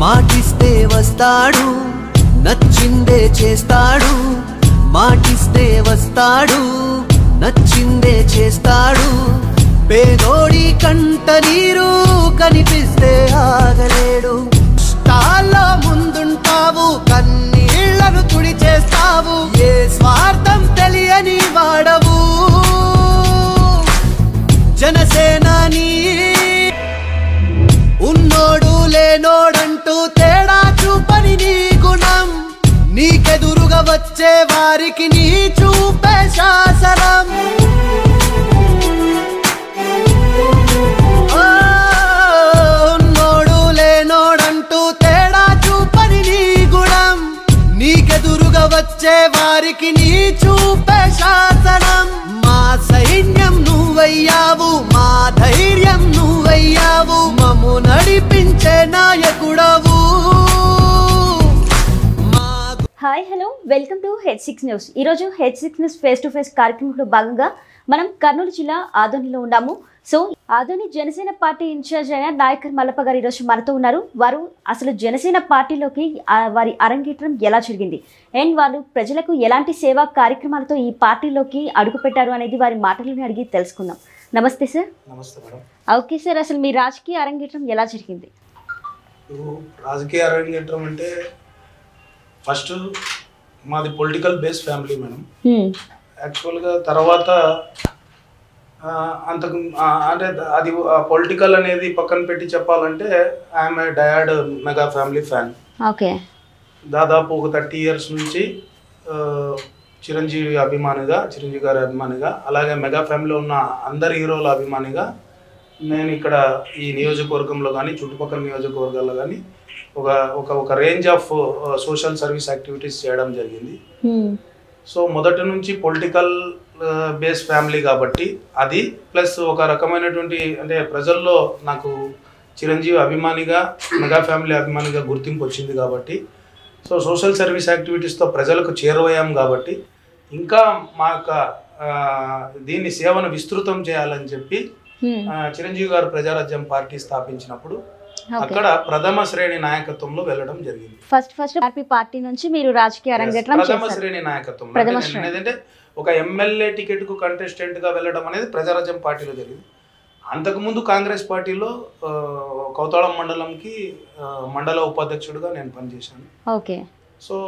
మాటిస్తే వస్తాడు నచ్చిందే చేస్తాడు మాటిస్తే వస్తాడు నచ్చిందే చేస్తాడు పేదోడి కంట నీరు కనిపిస్తే ఆగలేడు కష్టాల్లో ముందుంటావు కన్నీళ్లను తుడి చేస్తావు ఏ స్వార్థం తెలియని వాడవు జనసేనాని ఉన్నోడు లేనోడంటూ తేడా చూపని నీ గుణం నీకెదురుగా వచ్చే వారికి నీ చూపే శాసనం ఓ, ఉన్నోడు లేనోడంటూ తేడా చూపని నీ గుణం నీకెదురుగా వచ్చే వారికి నీ చూపే శాసనం మా సైన్యం నువ్వయ్యావు మా ధైర్యం నువ్వయ్యావు మమ్ము నడిపించే నాయకుడవు మా hi hello welcome to H six news ఈరోజు H six news face to face కార్యక్రమంలో భాగంగా మనం కర్నూలు జిల్లా ఆదోనిలో ఉన్నాము so Adoni Janasena party incharge అయిన నాయకర్ మల్లప్ప గారు ఈరోజు మనతో ఉన్నారు వారు అసలు జనసేన పార్టీలోకి ఆ, వారి అరంగేట్రం ఎలా జరిగింది అండ్ వాళ్ళు ప్రజలకు ఎలాంటి సేవా కార్యక్రమాలతో ఈ పార్టీలోకి అడుగుపెట్టారు అనేది వారి మాటలను అడిగి తెలుసుకుందాం నమస్తే సార్ నమస్తే మేడం ఓకే సార్ అసలు మీ రాజకీయ అరంగేట్రం ఎలా జరిగింది ఇప్పుడు రాజకీయ అరంగేట్రం అంటే ఫస్ట్ మాది పొలిటికల్ బేస్ ఫ్యామిలీ మేడం హ్మ్. యాక్చువల్గా తర్వాత ఆ, అంతకు ఆ, అంటే అది పొలిటికల్ అనేది పక్కన పెట్టి చెప్పాలంటే ఐఎమ్ ఏ డయాడ్ మెగా ఫ్యామిలీ ఫ్యాన్ ఓకే దాదాపు ఒక థర్టీ ఇయర్స్ నుంచి ఆ, చిరంజీవి అభిమానిగా చిరంజీవి గారి అభిమానిగా అలాగే మెగా ఫ్యామిలీలో ఉన్న అందరి హీరోల అభిమానిగా నేను ఇక్కడ ఈ నియోజకవర్గంలో కానీ చుట్టుపక్కల నియోజకవర్గాల్లో కానీ ఒక ఒక ఒక range of social service activities చేయడం జరిగింది హ్మ్. సో మొదటి నుంచి పొలిటికల్ బేస్ ఫ్యామిలీ కాబట్టి అది ప్లస్ ఒక రకమైనటువంటి అంటే ప్రజల్లో నాకు చిరంజీవి అభిమానిగా మెగా ఫ్యామిలీ అభిమానిగా గుర్తింపు వచ్చింది కాబట్టి సో సోషల్ సర్వీస్ యాక్టివిటీస్తో ప్రజలకు చేరువయ్యాం కాబట్టి ఇంకా మా యొక్క ఆ, దీన్ని సేవను విస్తృతం చేయాలని చెప్పి హ్మ్. ఆ, చిరంజీవి గారు ప్రజారాజ్యం పార్టీ స్థాపించినప్పుడు ఓకే అక్కడ ప్రథమ శ్రేణి నాయకత్వంలో వెళ్ళడం జరిగింది ఫస్ట్ ఫస్ట్ ఆర్పీ పార్టీ నుంచి మీరు రాజకీయ అరంగేట్రం ప్రథమ చేశారు శ్రేణి నాయకత్వం ప్రథమ అంటే శ్రేణి. ఏంటంటే ఒక ఎమ్మెల్యే టికెట్ కు కంటెస్టెంట్ గా వెళ్ళడం అనేది ప్రజారాజ్యం పార్టీలో జరిగింది అంతకుముందు కాంగ్రెస్ పార్టీలో ఆ, కౌతాళం మండలంకి ఆ, మండల ఉపాధ్యక్షుడిగా నేను పనిచేశాను ఓకే సో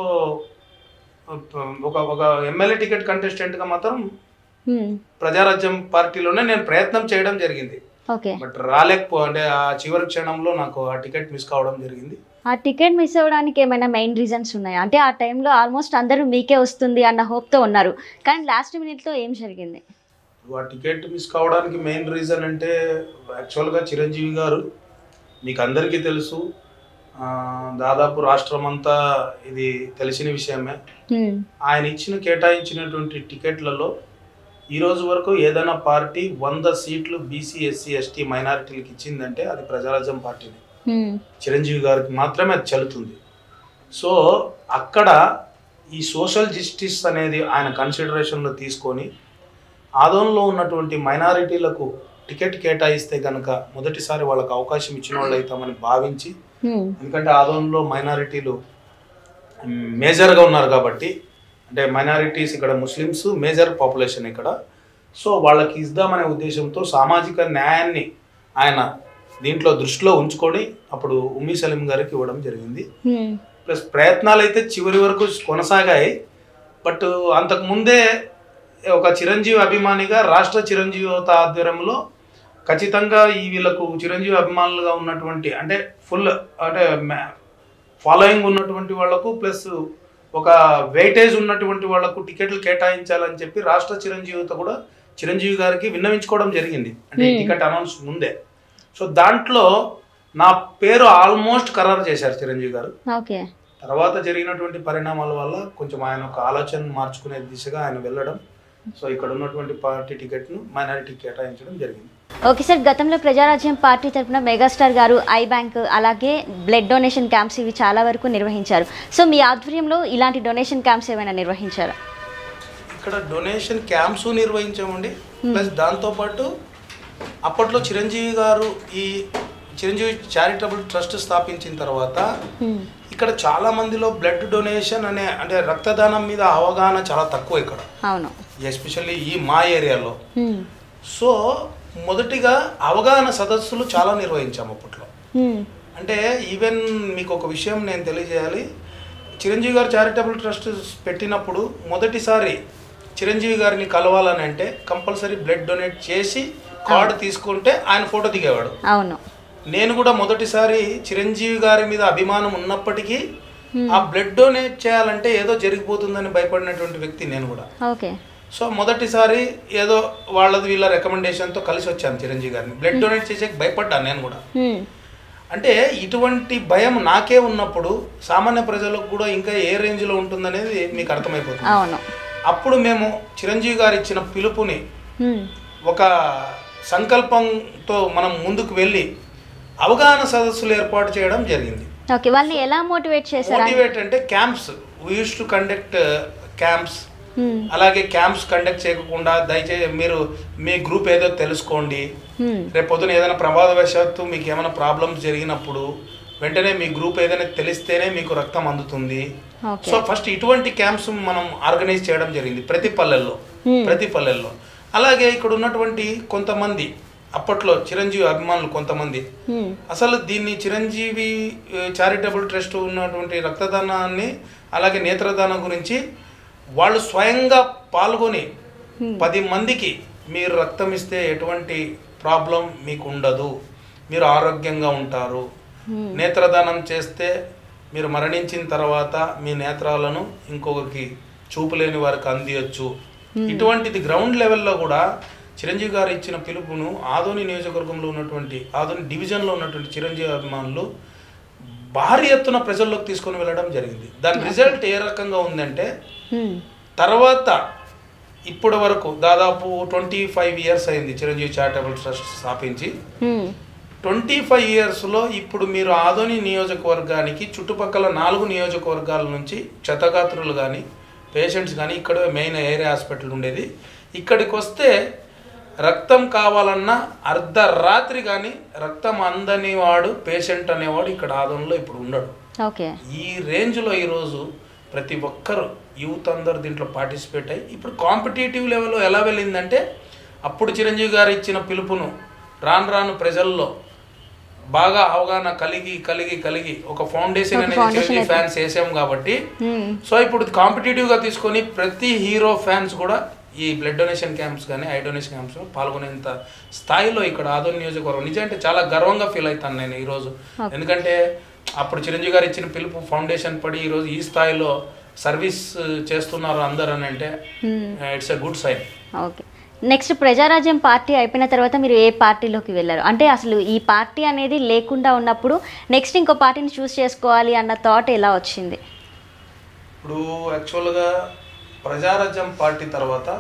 ఒక ఒక ఎమ్మెల్యే టికెట్ కంటెస్టెంట్ గా మాత్రం హ్మ్. ప్రజారాజ్యం పార్టీలోనే నేను ప్రయత్నం చేయడం జరిగింది ఓకే బట్ రాలేకపో అంటే ఆ చివరి క్షణంలో నాకు ఆ టికెట్ మిస్ కావడం జరిగింది ఆ టికెట్ మిస్ అవ్వడానికి ఏమైనా మెయిన్ రీజన్స్ ఉన్నాయా అంటే ఆ టైంలో ఆల్మోస్ట్ అందరూ మీకే వస్తుంది అన్న హోప్తో ఉన్నారు కానీ లాస్ట్ మినిట్లో ఏం జరిగింది ఆ టికెట్ మిస్ కావడానికి మెయిన్ రీజన్ అంటే యాక్చువల్గా చిరంజీవి గారు మీకు అందరికీ తెలుసు ఆ, దాదాపు రాష్ట్రం అంతా ఇది తెలిసిన విషయమే హ్మ్. ఆయన ఇచ్చిన కేటాయించినటువంటి టికెట్లలో ఈ రోజు వరకు ఏదైనా పార్టీ వంద సీట్లు బీసీ ఎస్సీ ఎస్టీ మైనారిటీలకు ఇచ్చిందంటే అది ప్రజారాజ్యం పార్టీనే హ్మ్. చిరంజీవి గారికి మాత్రమే అది చెల్లుతుంది సో అక్కడ ఈ సోషల్ జస్టిస్ అనేది ఆయన కన్సిడరేషన్లో తీసుకొని ఆదోన్లో ఉన్నటువంటి మైనారిటీలకు టికెట్ కేటాయిస్తే కనుక మొదటిసారి వాళ్ళకి అవకాశం ఇచ్చిన వాళ్ళు అవుతామని భావించి హ్మ్. ఎందుకంటే ఆదోన్లో మైనారిటీలు మేజర్గా ఉన్నారు కాబట్టి అంటే మైనారిటీస్ ఇక్కడ ముస్లిమ్స్ మేజర్ పాపులేషన్ ఇక్కడ సో వాళ్ళకి ఇద్దామనే ఉద్దేశంతో సామాజిక న్యాయాన్ని ఆయన దీంట్లో దృష్టిలో ఉంచుకొని అప్పుడు ఉమ్మీ సలీం గారికి ఇవ్వడం జరిగింది హ్మ్. ప్లస్ ప్రయత్నాలు అయితే చివరి వరకు కొనసాగాయి బట్ అంతకు ముందే ఒక చిరంజీవి అభిమానిగా రాష్ట్ర చిరంజీవి యువత ఆధ్వర్యంలో ఖచ్చితంగా ఈ వీళ్ళకు చిరంజీవి అభిమానులుగా ఉన్నటువంటి అంటే ఫుల్ అంటే ఫాలోయింగ్ ఉన్నటువంటి వాళ్లకు ప్లస్ ఒక వెయిటేజ్ ఉన్నటువంటి వాళ్లకు టికెట్లు కేటాయించాలని చెప్పి రాష్ట్ర చిరంజీవి యువత కూడా చిరంజీవి గారికి విన్నవించుకోవడం జరిగింది అంటే ఈ Hmm. టికెట్ అనౌన్స్ ముందే సో దాంట్లో నా పేరు ఆల్మోస్ట్ ఖరారు చేశారు చిరంజీవి గారు ఓకే తర్వాత జరిగినటువంటి పరిణామాల వల్ల కొంచెం ఆయన ఒక ఆలోచన మార్చుకునే దిశగా ఆయన వెళ్ళడం సో ఇక్కడ ఉన్నటువంటి పార్టీ టికెట్ను మైనారిటీ కేటాయించడం జరిగింది ఓకే సార్ గతంలో ప్రజారాజ్యం పార్టీ తరఫున మెగాస్టార్ గారు ఐ బ్యాంక్ అలాగే బ్లడ్ డొనేషన్ క్యాంప్స్ ఇవి చాలా వరకు నిర్వహించారు సో మీ ఆధ్వర్యంలో ఇలాంటి డొనేషన్ క్యాంప్స్ ఏమైనా నిర్వహించారా ఇక్కడ డొనేషన్ క్యాంప్స్ నిర్వహించామండి ప్లస్ దాంతోపాటు అప్పట్లో చిరంజీవి గారు ఈ చిరంజీవి చారిటబుల్ ట్రస్ట్ స్థాపించిన తర్వాత హ్మ్. ఇక్కడ చాలా మందిలో బ్లడ్ డొనేషన్ అనే అంటే రక్తదానం మీద అవగాహన చాలా తక్కువ ఇక్కడ అవును ఎస్పెషల్లీ ఈ మా ఏరియాలో హ్మ్. సో మొదటిగా అవగాహన సదస్సులు చాలా నిర్వహించాము అప్పట్లో హ్మ్. అంటే ఈవెన్ మీకు ఒక విషయం నేను తెలియజేయాలి చిరంజీవి గారు చారిటబుల్ ట్రస్ట్ పెట్టినప్పుడు మొదటిసారి చిరంజీవి గారిని కలవాలని అంటే కంపల్సరీ బ్లడ్ డొనేట్ చేసి కార్డు తీసుకుంటే ఆయన ఫోటో దిగేవాడు అవును నేను కూడా మొదటిసారి చిరంజీవి గారి మీద అభిమానం ఉన్నప్పటికీ ఆ బ్లడ్ డొనేట్ చేయాలంటే ఏదో జరిగిపోతుందని భయపడినటువంటి వ్యక్తి నేను కూడా ఓకే సో మొదటిసారి ఏదో వాళ్ళది వీళ్ళ రికమెండేషన్తో కలిసి వచ్చాను చిరంజీవి గారిని బ్లడ్ డొనేట్ చేసే భయపడ్డాను నేను కూడా హ్మ్. అంటే ఇటువంటి భయం నాకే ఉన్నప్పుడు సామాన్య ప్రజలకు కూడా ఇంకా ఏ రేంజ్లో ఉంటుందనేది మీకు అర్థమైపోతుంది అవును అప్పుడు మేము చిరంజీవి గారు ఇచ్చిన పిలుపుని హ్మ్. ఒక సంకల్పంతో మనం ముందుకు వెళ్ళి అవగాహన సదస్సులు ఏర్పాటు చేయడం జరిగింది ఓకే వాళ్ళని ఎలా మోటివేట్ చేశారా మోటివేట్ అంటే camps we use to conduct camps హ్మ్. అలాగే క్యాంప్స్ కండక్ట్ చేయకుండా దయచేసి మీరు మీ గ్రూప్ ఏదో తెలుసుకోండి హ్మ్. రేపు పొద్దున ఏదైనా ప్రమాదవశాత్తు మీకు ఏమైనా ప్రాబ్లమ్స్ జరిగినప్పుడు వెంటనే మీ గ్రూప్ ఏదైనా తెలిస్తేనే మీకు రక్తం అందుతుంది ఓకే సో ఫస్ట్ ఇటువంటి క్యాంప్స్ మనం ఆర్గనైజ్ చేయడం జరిగింది ప్రతి పల్లెల్లో Hmm. ప్రతి పల్లెల్లో అలాగే ఇక్కడ ఉన్నటువంటి కొంతమంది అప్పట్లో చిరంజీవి అభిమానులు కొంతమంది హ్మ్. అసలు దీన్ని చిరంజీవి చారిటబుల్ ట్రస్ట్ ఉన్నటువంటి రక్తదానాన్ని అలాగే నేత్రదానం గురించి వాళ్ళు స్వయంగా పాల్గొని Hmm. పది మందికి మీరు రక్తం ఇస్తే ఎటువంటి ప్రాబ్లం మీకు ఉండదు మీరు ఆరోగ్యంగా ఉంటారు Hmm. నేత్రదానం చేస్తే మీరు మరణించిన తర్వాత మీ నేత్రాలను ఇంకొకరికి చూపులేని వారికి అందియచ్చు ఇటువంటిది గ్రౌండ్ లెవెల్లో కూడా చిరంజీవి గారు ఇచ్చిన పిలుపును ఆదోని నియోజకవర్గంలో ఉన్నటువంటి ఆదోని డివిజన్లో ఉన్నటువంటి చిరంజీవి అభిమానులు భారీ ఎత్తున ప్రజల్లోకి తీసుకొని వెళ్ళడం జరిగింది దాని రిజల్ట్ ఏ రకంగా ఉందంటే హ్మ్. తర్వాత ఇప్పటి వరకు దాదాపు ట్వంటీ ఫైవ్ ఇయర్స్ అయింది చిరంజీవి చారిటబుల్ ట్రస్ట్ స్థాపించి హ్మ్. ట్వంటీ ఫైవ్ ఇయర్స్లో ఇప్పుడు మీరు ఆదోని నియోజకవర్గానికి చుట్టుపక్కల నాలుగు నియోజకవర్గాల నుంచి క్షతగాత్రులు కానీ పేషెంట్స్ కానీ ఇక్కడ మెయిన్ ఏరియా హాస్పిటల్ ఉండేది ఇక్కడికి వస్తే రక్తం కావాలన్నా అర్ధరాత్రి కానీ రక్తం అందని వాడు పేషెంట్ అనేవాడు ఇక్కడ ఆదోనిలో ఇప్పుడు ఉండడు ఓకే ఈ రేంజ్లో ఈరోజు ప్రతి ఒక్కరు యూత్ అందరు దీంట్లో పార్టిసిపేట్ అయ్యి ఇప్పుడు కాంపిటేటివ్ లెవెల్లో ఎలా వెళ్ళిందంటే అప్పుడు చిరంజీవి గారు ఇచ్చిన పిలుపును రాను రాను ప్రజల్లో బాగా అవగాహన కలిగి కలిగి కలిగి ఒక ఫౌండేషన్ ఒక అనేది foundation చిరంజీవి అయితే. ఫ్యాన్స్ వేసాం కాబట్టి హ్మ్. సో ఇప్పుడు కాంపిటేటివ్గా తీసుకొని ప్రతి హీరో ఫ్యాన్స్ కూడా ఈ బ్లడ్ డొనేషన్ క్యాంప్స్ కానీ ఐ డొనేషన్ క్యాంప్స్ పాల్గొనేంత స్థాయిలో ఇక్కడ ఆదోని నియోజకవర్గం నిజంటే చాలా గర్వంగా ఫీల్ అవుతాను నేను ఈరోజు ఎందుకంటే అప్పుడు చిరంజీవి గారు ఇచ్చిన పిలుపు ఫౌండేషన్ పడి ఈరోజు ఈ స్థాయిలో సర్వీస్ చేస్తున్నారు అందరు అని అంటే హ్మ్. It's a good sign okay next Prajarajyam party అయిపోయిన తర్వాత మీరు ఏ పార్టీలోకి వెళ్ళారు అంటే అసలు ఈ పార్టీ అనేది లేకుండా ఉన్నప్పుడు నెక్స్ట్ ఇంకో పార్టీని చూస్ చేసుకోవాలి అన్న థాట్ ఎలా వచ్చింది ఇప్పుడు యాక్చువల్గా ప్రజారాజ్యం పార్టీ తర్వాత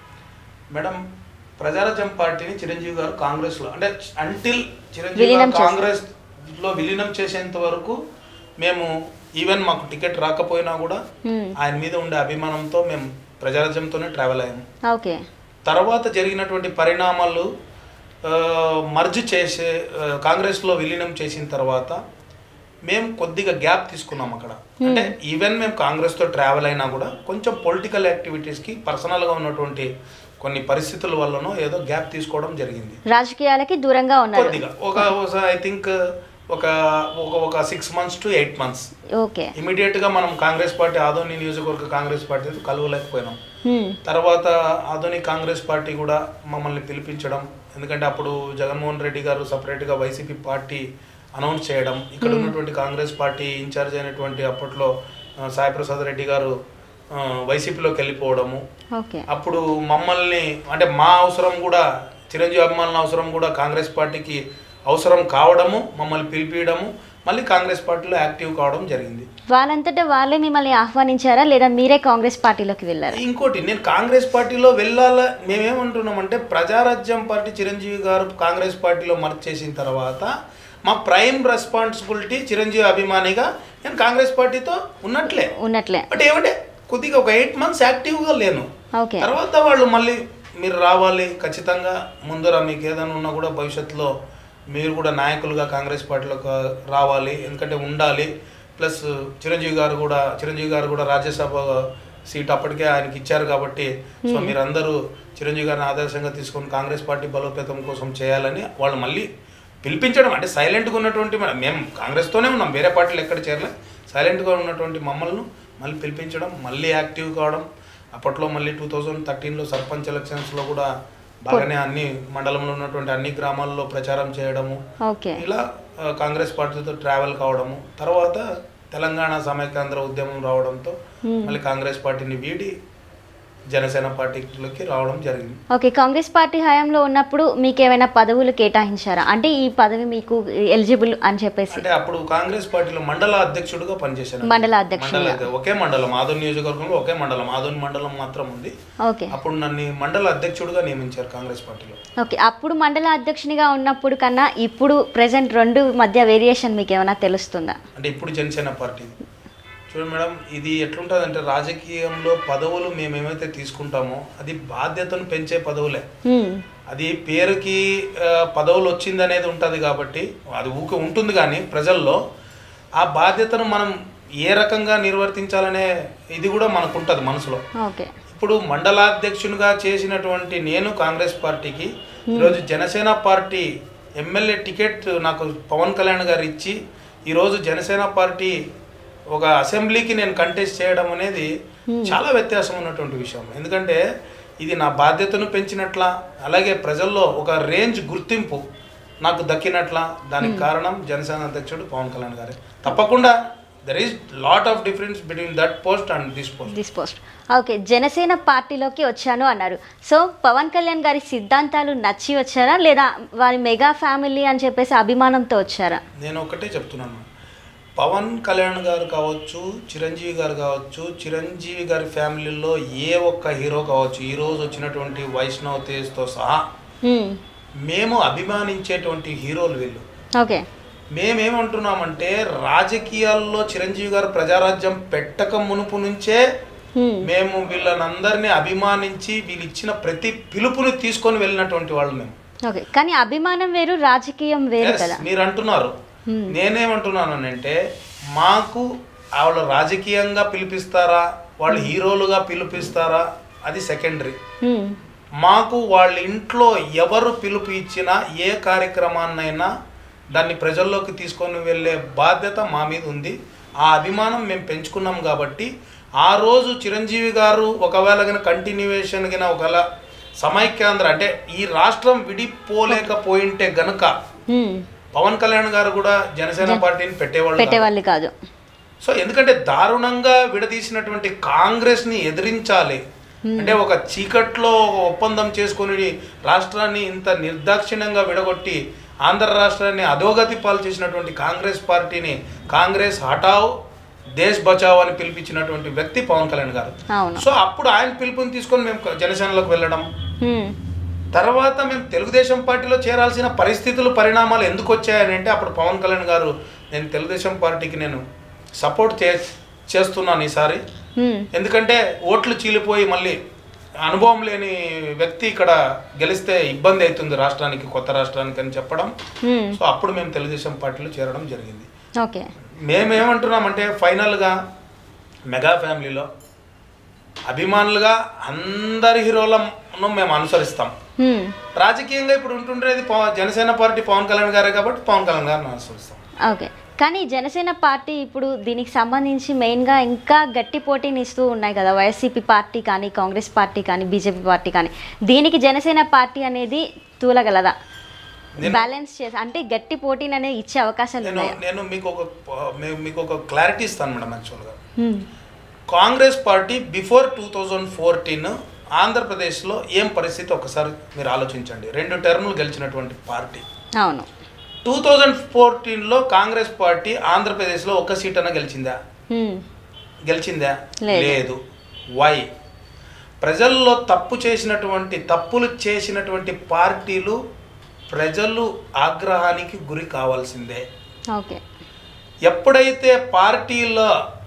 మేడం ప్రజారాజ్యం పార్టీని చిరంజీవి గారు కాంగ్రెస్లో అంటే అంటిల్ చిరంజీవి విలీనం గారు చేస్తారు. కాంగ్రెస్లో విలీనం చేసేంత వరకు మేము ఈవెన్ మాకు టికెట్ రాకపోయినా కూడా హ్మ్. ఆయన మీద ఉండే అభిమానంతో మేము ప్రజారాజ్యంతోనే ట్రావెల్ అయ్యాము ఓకే తర్వాత జరిగినటువంటి పరిణామాలు ఆ, మర్జ్ చేసే ఆ, కాంగ్రెస్లో విలీనం చేసిన తర్వాత మేము కొద్దిగా గ్యాప్ తీసుకున్నాం అక్కడ అంటే ఈవెన్ మేము కాంగ్రెస్తో ట్రావెల్ అయినా కూడా కొంచెం పొలిటికల్ యాక్టివిటీస్కి పర్సనల్గా ఉన్నటువంటి కొన్ని పరిస్థితుల వల్లనో ఏదో గ్యాప్ తీసుకోవడం జరిగింది రాజకీయాలకి దూరంగా ఉన్నారు కొద్దిగా ఒక ఐ థింక్ ఒక ఒక ఒక six months to eight months okay ఇమీడియట్గా మనం కాంగ్రెస్ పార్టీ ఆదోని నియోజకవర్గ కాంగ్రెస్ పార్టీతో కలవలేకపోయినాం హ్మ్. తర్వాత ఆధునిక కాంగ్రెస్ పార్టీ కూడా మమ్మల్ని పిలిపించడం ఎందుకంటే అప్పుడు జగన్మోహన్ రెడ్డి గారు సపరేట్గా వైసీపీ పార్టీ అనౌన్స్ చేయడం ఇక్కడ ఉన్నటువంటి కాంగ్రెస్ పార్టీ ఇన్ఛార్జ్ అయినటువంటి అప్పట్లో ఆ, సాయిప్రసాద్ రెడ్డి గారు ఆ, వైసీపీలోకి వెళ్ళిపోవడము ఓకే అప్పుడు మమ్మల్ని అంటే మా అవసరం కూడా చిరంజీవి అభిమానుల అవసరం కూడా కాంగ్రెస్ పార్టీకి అవసరం కావడము మమ్మల్ని పిలిపించడము మళ్ళీ కాంగ్రెస్ పార్టీలో యాక్టివ్ కావడం జరిగింది వాళ్ళంతటా వాళ్ళే మిమ్మల్ని ఆహ్వానించారా లేదా మీరే కాంగ్రెస్ పార్టీలోకి వెళ్ళారా ఇంకోటి నేను కాంగ్రెస్ పార్టీలో వెళ్ళాల మేమేమంటున్నామంటే ప్రజారాజ్యం పార్టీ చిరంజీవి గారు కాంగ్రెస్ పార్టీలో మర్చి చేసిన తర్వాత మా ప్రైమ్ రెస్పాన్సిబిలిటీ చిరంజీవి అభిమానిగా నేను కాంగ్రెస్ పార్టీతో ఉన్నట్లే ఉన్నట్లే బట్ ఏమంటే కొద్దిగా ఒక ఎయిట్ మంత్స్ యాక్టివ్గా లేను ఓకే తర్వాత వాళ్ళు మళ్ళీ మీరు రావాలి ఖచ్చితంగా ముందర మీకు ఏదైనా ఉన్నా కూడా భవిష్యత్తులో మీరు కూడా నాయకులుగా కాంగ్రెస్ పార్టీలోకి రావాలి ఎందుకంటే ఉండాలి ప్లస్ చిరంజీవి గారు కూడా చిరంజీవి గారు కూడా రాజ్యసభ సీట్ అప్పటికే ఆయనకి ఇచ్చారు కాబట్టి సో మీరందరూ చిరంజీవి గారిని ఆదర్శంగా తీసుకొని కాంగ్రెస్ పార్టీ బలోపేతం కోసం చేయాలని వాళ్ళు మళ్ళీ పిలిపించడం అంటే సైలెంట్గా ఉన్నటువంటి మన- మేము కాంగ్రెస్తోనే ఉన్నాం వేరే పార్టీలు ఎక్కడ చేరలే సైలెంట్గా ఉన్నటువంటి మమ్మల్ని మళ్ళీ పిలిపించడం మళ్ళీ యాక్టివ్ కావడం అప్పట్లో మళ్ళీ టూ థౌజండ్ థర్టీన్లో సర్పంచ్ ఎలక్షన్స్లో కూడా బాగానే అన్ని మండలంలో ఉన్నటువంటి అన్ని గ్రామాల్లో ప్రచారం చేయడము ఓకే ఇలా ఆ, కాంగ్రెస్ పార్టీతో ట్రావెల్ కావడము తర్వాత తెలంగాణ సమైక్యాంధ్ర ఉద్యమం రావడంతో మళ్ళీ కాంగ్రెస్ పార్టీని వీడి జనసేన పార్టీలోకి రావడం జరిగింది ఓకే కాంగ్రెస్ పార్టీ హయాంలో ఉన్నప్పుడు మీకు ఏమైనా పదవులు కేటాయించారా అంటే ఈ పదవి మీకు ఎలిజిబుల్ అని చెప్పేసి అంటే అప్పుడు కాంగ్రెస్ పార్టీలో మండల అధ్యక్షుడిగా పనిచేశాను మండల అధ్యక్షుడిగా. మండల అధ్య- ఒకే మండలం ఆదోని నియోజకవర్గంలో ఒకే మండలం ఆదోని మండలం మాత్రం ఉంది ఓకే అప్పుడు నన్ను మండల అధ్యక్షుడిగా నియమించారు కాంగ్రెస్ పార్టీలో ఓకే అప్పుడు మండల అధ్యక్షునిగా ఉన్నప్పుడు కన్నా ఇప్పుడు ప్రెసెంట్ రెండు మధ్య వేరియేషన్ మీకు ఏమైనా తెలుస్తుందా అంటే ఇప్పుడు జనసేన పార్టీ చూడండి మేడం ఇది ఎట్లుంటుంది అంటే రాజకీయంలో పదవులు మేము ఏమైతే తీసుకుంటామో అది బాధ్యతను పెంచే పదవులే హ్మ్. అది పేరుకి ఆ, పదవులు వచ్చింది అనేది ఉంటుంది కాబట్టి అది ఊక ఉంటుంది కానీ ప్రజల్లో ఆ బాధ్యతను మనం ఏ రకంగా నిర్వర్తించాలనే ఇది కూడా మనకు ఉంటుంది మనసులో ఓకే ఇప్పుడు మండలాధ్యక్షునిగా చేసినటువంటి నేను కాంగ్రెస్ పార్టీకి ఈరోజు జనసేన పార్టీ ఎమ్మెల్యే టికెట్ నాకు పవన్ కళ్యాణ్ గారు ఇచ్చి ఈరోజు జనసేన పార్టీ ఒక అసెంబ్లీకి నేను కంటెస్ట్ చేయడం అనేది చాలా వ్యత్యాసం ఉన్నటువంటి విషయం ఎందుకంటే ఇది నా బాధ్యతను పెంచినట్ల అలాగే ప్రజల్లో ఒక రేంజ్ గుర్తింపు నాకు దక్కినట్ల దానికి కారణం జనసేన అధ్యక్షుడు పవన్ కళ్యాణ్ గారే తప్పకుండా there is lot of difference between that post and this post this post okay Janasena పార్టీలోకి వచ్చాను అన్నారు సో పవన్ కళ్యాణ్ గారి సిద్ధాంతాలు నచ్చి వచ్చారా లేదా వారి మెగా ఫ్యామిలీ అని చెప్పేసి అభిమానంతో వచ్చారా నేను ఒకటే చెప్తున్నాను పవన్ కళ్యాణ్ గారు కావచ్చు చిరంజీవి గారు కావచ్చు చిరంజీవి గారి ఫ్యామిలీలో ఏ ఒక్క హీరో కావచ్చు ఈ రోజు వచ్చినటువంటి వైష్ణవ్ తేజ్తో సహా హ్మ్. మేము అభిమానించేటువంటి హీరోలు వీళ్ళు ఓకే మేమేమంటున్నామంటే రాజకీయాల్లో చిరంజీవి గారు ప్రజారాజ్యం పెట్టక మునుపు నుంచే హ్మ్. మేము వీళ్ళనందరినీ అభిమానించి వీళ్ళు ఇచ్చిన ప్రతి పిలుపుని తీసుకొని వెళ్ళినటువంటి వాళ్ళు మేము ఓకే కానీ అభిమానం వేరు రాజకీయం వేరు Yes, కదా మీరు అంటున్నారు Hmm. నేనేమంటున్నాను అంటే మాకు వాళ్ళు రాజకీయంగా పిలిపిస్తారా వాళ్ళు హీరోలుగా పిలిపిస్తారా అది సెకండరీ హ్మ్. మాకు వాళ్ళ ఇంట్లో ఎవరు పిలుపు ఇచ్చినా ఏ కార్యక్రమాన్నైనా దాన్ని ప్రజల్లోకి తీసుకొని వెళ్ళే బాధ్యత మా మీద ఉంది ఆ అభిమానం మేము పెంచుకున్నాం కాబట్టి ఆ రోజు చిరంజీవి గారు ఒకవేళ గిన కంటిన్యూవేషన్ గిన ఒకవేళ సమైక్యాంధ్ర అంటే ఈ రాష్ట్రం విడిపోలేకపోయింటే గనుక హ్మ్. పవన్ కళ్యాణ్ గారు కూడా జనసేన పార్టీని పెట్టేవాళ్ళు కాదు. పెట్టేవాళ్ళు కాదు సో ఎందుకంటే దారుణంగా విడదీసినటువంటి కాంగ్రెస్ ని ఎదిరించాలి అంటే ఒక చీకట్లో ఒక ఒప్పందం చేసుకొని రాష్ట్రాన్ని ఇంత నిర్దాక్షిణ్యంగా విడగొట్టి ఆంధ్ర రాష్ట్రాన్ని అధోగతి పాలు చేసినటువంటి కాంగ్రెస్ పార్టీని కాంగ్రెస్ హటావ్ దేశ్ బచావ్ అని పిలిపించినటువంటి వ్యక్తి పవన్ కళ్యాణ్ గారు అవును సో అప్పుడు ఆయన పిలుపుని తీసుకొని మేము జనసేనలోకి వెళ్ళడం హ్మ్. తర్వాత మేము తెలుగుదేశం పార్టీలో చేరాల్సిన పరిస్థితులు పరిణామాలు ఎందుకు వచ్చాయని అంటే అప్పుడు పవన్ కళ్యాణ్ గారు నేను తెలుగుదేశం పార్టీకి నేను సపోర్ట్ చే చేస్తున్నాను ఈసారి హ్మ్. ఎందుకంటే ఓట్లు చీలిపోయి మళ్ళీ అనుభవం లేని వ్యక్తి ఇక్కడ గెలిస్తే ఇబ్బంది అవుతుంది రాష్ట్రానికి కొత్త రాష్ట్రానికి అని చెప్పడం హ్మ్. సో అప్పుడు మేము తెలుగుదేశం పార్టీలో చేరడం జరిగింది ఓకే మేమేమంటున్నామంటే ఫైనల్గా మెగా ఫ్యామిలీలో అభిమానులుగా అందరి హీరోలను మేము అనుసరిస్తాం హ్మ్. రాజకీయంగా ఇప్పుడు ఉంటుండేది పవ- జనసేన పార్టీ పవన్ కళ్యాణ్ గారే కాబట్టి పవన్ కళ్యాణ్ గారిని అనుసరిస్తాం ఓకే కానీ జనసేన పార్టీ ఇప్పుడు దీనికి సంబంధించి మెయిన్గా ఇంకా గట్టి పోటీని ఇస్తూ ఉన్నాయి కదా వైఎస్సీపీ పార్టీ కానీ కాంగ్రెస్ పార్టీ కానీ బీజేపీ పార్టీ కానీ దీనికి జనసేన పార్టీ అనేది తూలగలదా నేను- బ్యాలెన్స్ చేసి అంటే గట్టి పోటీని అనేది ఇచ్చే అవకాశాలు నేను ఉన్నాయా నేను మీకు ఒక మే- మీకు ఒక క్లారిటీ ఇస్తాను మేడం యాక్చువల్గా హ్మ్. Congress party before two thousand fourteen ఆంధ్రప్రదేశ్లో ఏం పరిస్థితి ఒకసారి మీరు ఆలోచించండి రెండు టర్ములు గెలిచినటువంటి పార్టీ అవును టూ థౌజండ్ ఫోర్టీన్లో కాంగ్రెస్ పార్టీ ఆంధ్రప్రదేశ్లో ఒక్క సీట్ అన్న గెలిచిందా హ్మ్. గెలిచిందా లేదు. లేదు వై ప్రజల్లో తప్పు చేసినటువంటి తప్పులు చేసినటువంటి పార్టీలు ప్రజలు ఆగ్రహానికి గురి కావాల్సిందే ఓకే ఎప్పుడైతే పార్టీలో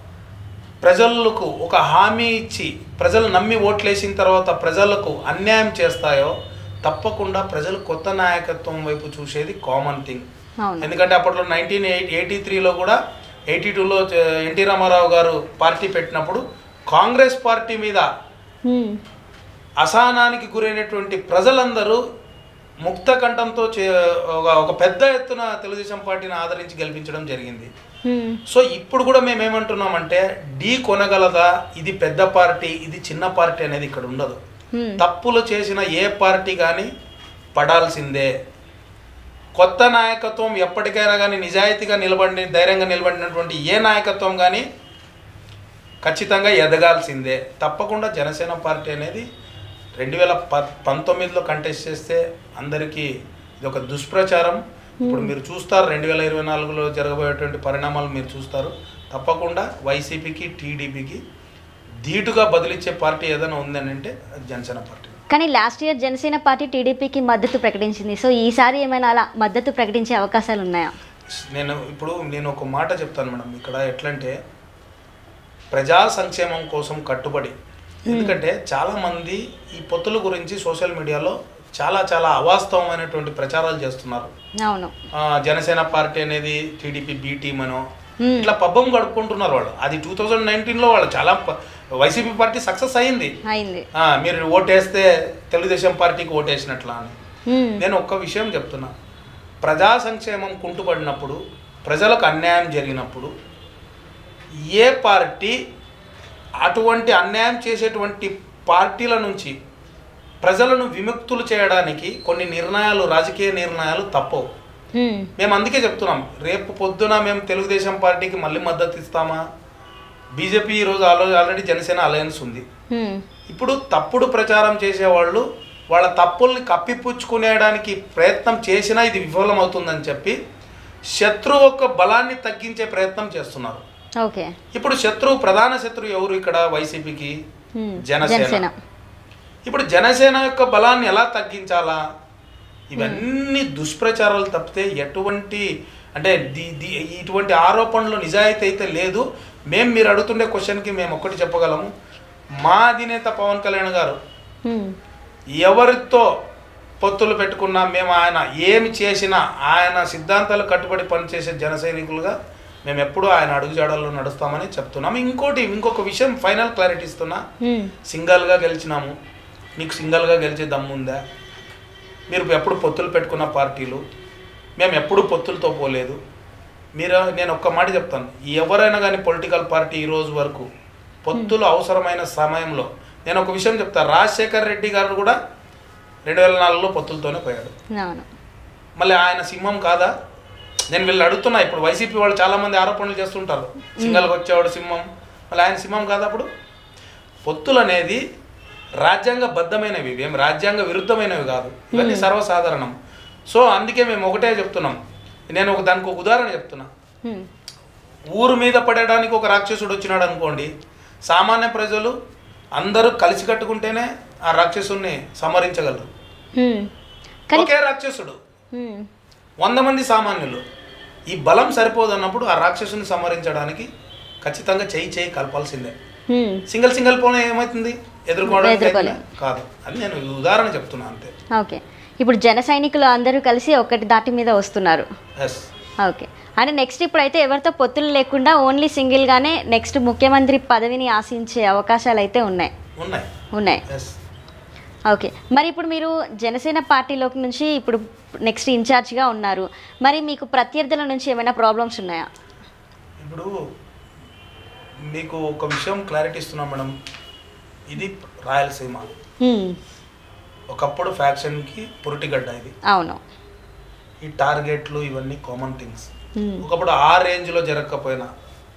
ప్రజలకు ఒక హామీ ఇచ్చి ప్రజలు నమ్మి ఓట్లేసిన తర్వాత ప్రజలకు అన్యాయం చేస్తాయో తప్పకుండా ప్రజలు కొత్త నాయకత్వం వైపు చూసేది కామన్ థింగ్ అవును ఎందుకంటే అప్పట్లో నైన్టీన్ ఎయిటీ త్రీలో కూడా ఎయిటీ టూలో ఎన్టీ రామారావు గారు పార్టీ పెట్టినప్పుడు కాంగ్రెస్ పార్టీ మీద హ్మ్. అసహనానికి గురైనటువంటి ప్రజలందరూ ముక్త కంఠంతో చే ఒక- ఒక పెద్ద ఎత్తున తెలుగుదేశం పార్టీని ఆదరించి గెలిపించడం జరిగింది హ్మ్. సో ఇప్పుడు కూడా మేము ఏమంటున్నామంటే ఢీ కొనగలదా ఇది పెద్ద పార్టీ ఇది చిన్న పార్టీ అనేది ఇక్కడ ఉండదు హ్మ్. తప్పులు చేసిన ఏ పార్టీ కానీ పడాల్సిందే కొత్త నాయకత్వం ఎప్పటికైనా కానీ నిజాయితీగా నిలబడి ధైర్యంగా నిలబడినటువంటి ఏ నాయకత్వం కానీ ఖచ్చితంగా ఎదగాల్సిందే తప్పకుండా జనసేన పార్టీ అనేది రెండు వేల ప పంతొమ్మిదిలో కంటెస్ట్ చేస్తే అందరికీ ఇది ఒక దుష్ప్రచారం ఇప్పుడు మీరు చూస్తారు రెండు వేల ఇరవై నాలుగులో జరగబోయేటువంటి పరిణామాలు మీరు చూస్తారు తప్పకుండా వైసీపీకి టీడీపీకి ధీటుగా బదిలిచ్చే పార్టీ ఏదైనా ఉందని అంటే అది జనసేన పార్టీ కానీ లాస్ట్ ఇయర్ జనసేన పార్టీ టీడీపీకి మద్దతు ప్రకటించింది సో ఈసారి ఏమైనా అలా మద్దతు ప్రకటించే అవకాశాలు ఉన్నాయా నేను ఇప్పుడు నేను ఒక మాట చెప్తాను మేడం ఇక్కడ ఎట్లంటే ప్రజా సంక్షేమం కోసం కట్టుబడి ఎందుకంటే చాలా మంది ఈ పొత్తుల గురించి సోషల్ మీడియాలో చాలా చాలా అవాస్తవమైనటువంటి ప్రచారాలు చేస్తున్నారు అవును ఆ, జనసేన పార్టీ అనేది టీడీపీ బి టీం అనో Hmm. ఇట్లా పబ్బం గడుపుకుంటున్నారు వాళ్ళు అది టూ థౌజండ్ నైన్టీన్లో వాళ్ళు చాలా ప- వైసీపీ పార్టీ సక్సెస్ అయింది అయింది ఆ, మీరు ఓటేస్తే తెలుగుదేశం పార్టీకి ఓటేసినట్లా అని హ్మ్. నేను ఒక్క విషయం చెప్తున్నా ప్రజా సంక్షేమం కుంటుపడినప్పుడు ప్రజలకు అన్యాయం జరిగినప్పుడు ఏ పార్టీ అటువంటి అన్యాయం చేసేటువంటి పార్టీల నుంచి ప్రజలను విముక్తులు చేయడానికి కొన్ని నిర్ణయాలు రాజకీయ నిర్ణయాలు తప్పవు హ్మ్. మేము అందుకే చెప్తున్నాం రేపు పొద్దున మేము తెలుగుదేశం పార్టీకి మళ్ళీ మద్దతు ఇస్తామా బీజేపీ ఈరోజు ఆలో ఆల్రెడీ జనసేన అలయన్స్ ఉంది హ్మ్. ఇప్పుడు తప్పుడు ప్రచారం చేసేవాళ్ళు వాళ్ళ తప్పుల్ని కప్పిపుచ్చుకునేయడానికి ప్రయత్నం చేసినా ఇది విఫలమవుతుందని చెప్పి శత్రువు యొక్క బలాన్ని తగ్గించే ప్రయత్నం చేస్తున్నారు ఓకే ఇప్పుడు శత్రువు ప్రధాన శత్రువు ఎవరు ఇక్కడ వైసీపీకి హ్మ్. జనసేన. జనసేన ఇప్పుడు జనసేన యొక్క బలాన్ని ఎలా తగ్గించాలా ఇవన్నీ దుష్ప్రచారాలు తప్పితే ఎటువంటి అంటే ది ది ఇటువంటి ఆరోపణలు నిజాయితీ అయితే లేదు మేము మీరు అడుగుతుండే క్వశ్చన్కి మేము ఒక్కటి చెప్పగలము మా అధినేత పవన్ కళ్యాణ్ గారు హ్మ్. ఎవరితో పొత్తులు పెట్టుకున్నా మేము ఆయన ఏమి చేసినా ఆయన సిద్ధాంతాలు కట్టుబడి పనిచేసే జన సైనికులుగా మేము ఎప్పుడూ ఆయన అడుగుజాడల్లో నడుస్తామని చెప్తున్నాము ఇంకోటి ఇంకొక విషయం ఫైనల్ క్లారిటీ ఇస్తున్నా హ్మ్. సింగల్గా గెలిచినాము మీకు సింగల్గా గెలిచే దమ్ముందా మీరు ఎప్పుడు పొత్తులు పెట్టుకున్న పార్టీలు మేము ఎప్పుడు పొత్తులతో పోలేదు మీరు నేను ఒక్క మాట చెప్తాను ఎవరైనా కానీ పొలిటికల్ పార్టీ ఈ రోజు వరకు పొత్తులు అవసరమైన సమయంలో నేను ఒక విషయం చెప్తాను రాజశేఖర్ రెడ్డి గారు కూడా రెండు వేల నాలుగులో పొత్తులతోనే పోయాడు అవును మళ్ళీ ఆయన సింహం కాదా నేను వీళ్ళు అడుగుతున్నా ఇప్పుడు వైసీపీ వాళ్ళు చాలామంది ఆరోపణలు చేస్తుంటారు సింగల్గా వచ్చేవాడు సింహం మళ్ళీ ఆయన సింహం కాదా అప్పుడు పొత్తులు అనేది రాజ్యాంగ బద్ధమైనవి ఏం రాజ్యాంగ విరుద్ధమైనవి కాదు ఇవన్నీ సర్వసాధారణం సో అందుకే మేము ఒకటే చెప్తున్నాం నేను ఒక దానికి ఒక ఉదాహరణ చెప్తున్నా హ్మ్. ఊరు మీద పడడానికి ఒక రాక్షసుడు వచ్చినాడు అనుకోండి సామాన్య ప్రజలు అందరూ కలిసి కట్టుకుంటేనే ఆ రాక్షసుని సమరించగలరు హ్మ్. కానీ ఒకే రాక్షసుడు హ్మ్. వంద మంది సామాన్యులు ఈ బలం సరిపోదన్నప్పుడు ఆ రాక్షసుని సంహరించడానికి ఖచ్చితంగా చేయి చేయి కలపాల్సిందే హ్మ్. సింగిల్ సింగిల్ పోనే ఏమవుతుంది ఎదుర్కోవడానికి ఎదుర్కోలేం. అవుతుందా? కాదు అది నేను ఈ ఉదాహరణ చెప్తున్నా అంతే ఓకే ఇప్పుడు జన సైనికులు అందరూ కలిసి ఒకటి దాటి మీద వస్తున్నారు ఎస్ ఓకే అంటే నెక్స్ట్ ఇప్పుడైతే ఎవరితో పొత్తులు లేకుండా ఓన్లీ సింగిల్గానే నెక్స్ట్ ముఖ్యమంత్రి పదవిని ఆశించే అవకాశాలు అయితే ఉన్నాయి ఉన్నాయి ఉన్నాయి ఎస్ ఓకే మరి ఇప్పుడు మీరు జనసేన పార్టీలోకి నుంచి ఇప్పుడు నెక్స్ట్ ఇన్ఛార్జ్గా ఉన్నారు మరి మీకు ప్రత్యర్థుల నుంచి ఏమైనా ప్రాబ్లమ్స్ ఉన్నాయా ఇప్పుడు మీకు ఒక విషయం క్లారిటీ ఇస్తున్నా మేడం ఇది రాయలసీమ హ్మ్. ఒకప్పుడు ఫ్యాక్షన్కి పురిటిగడ్డ ఇది అవును ఈ టార్గెట్లు ఇవన్నీ కామన్ థింగ్స్ హ్మ్. ఒకప్పుడు ఆ రేంజ్లో జరగకపోయినా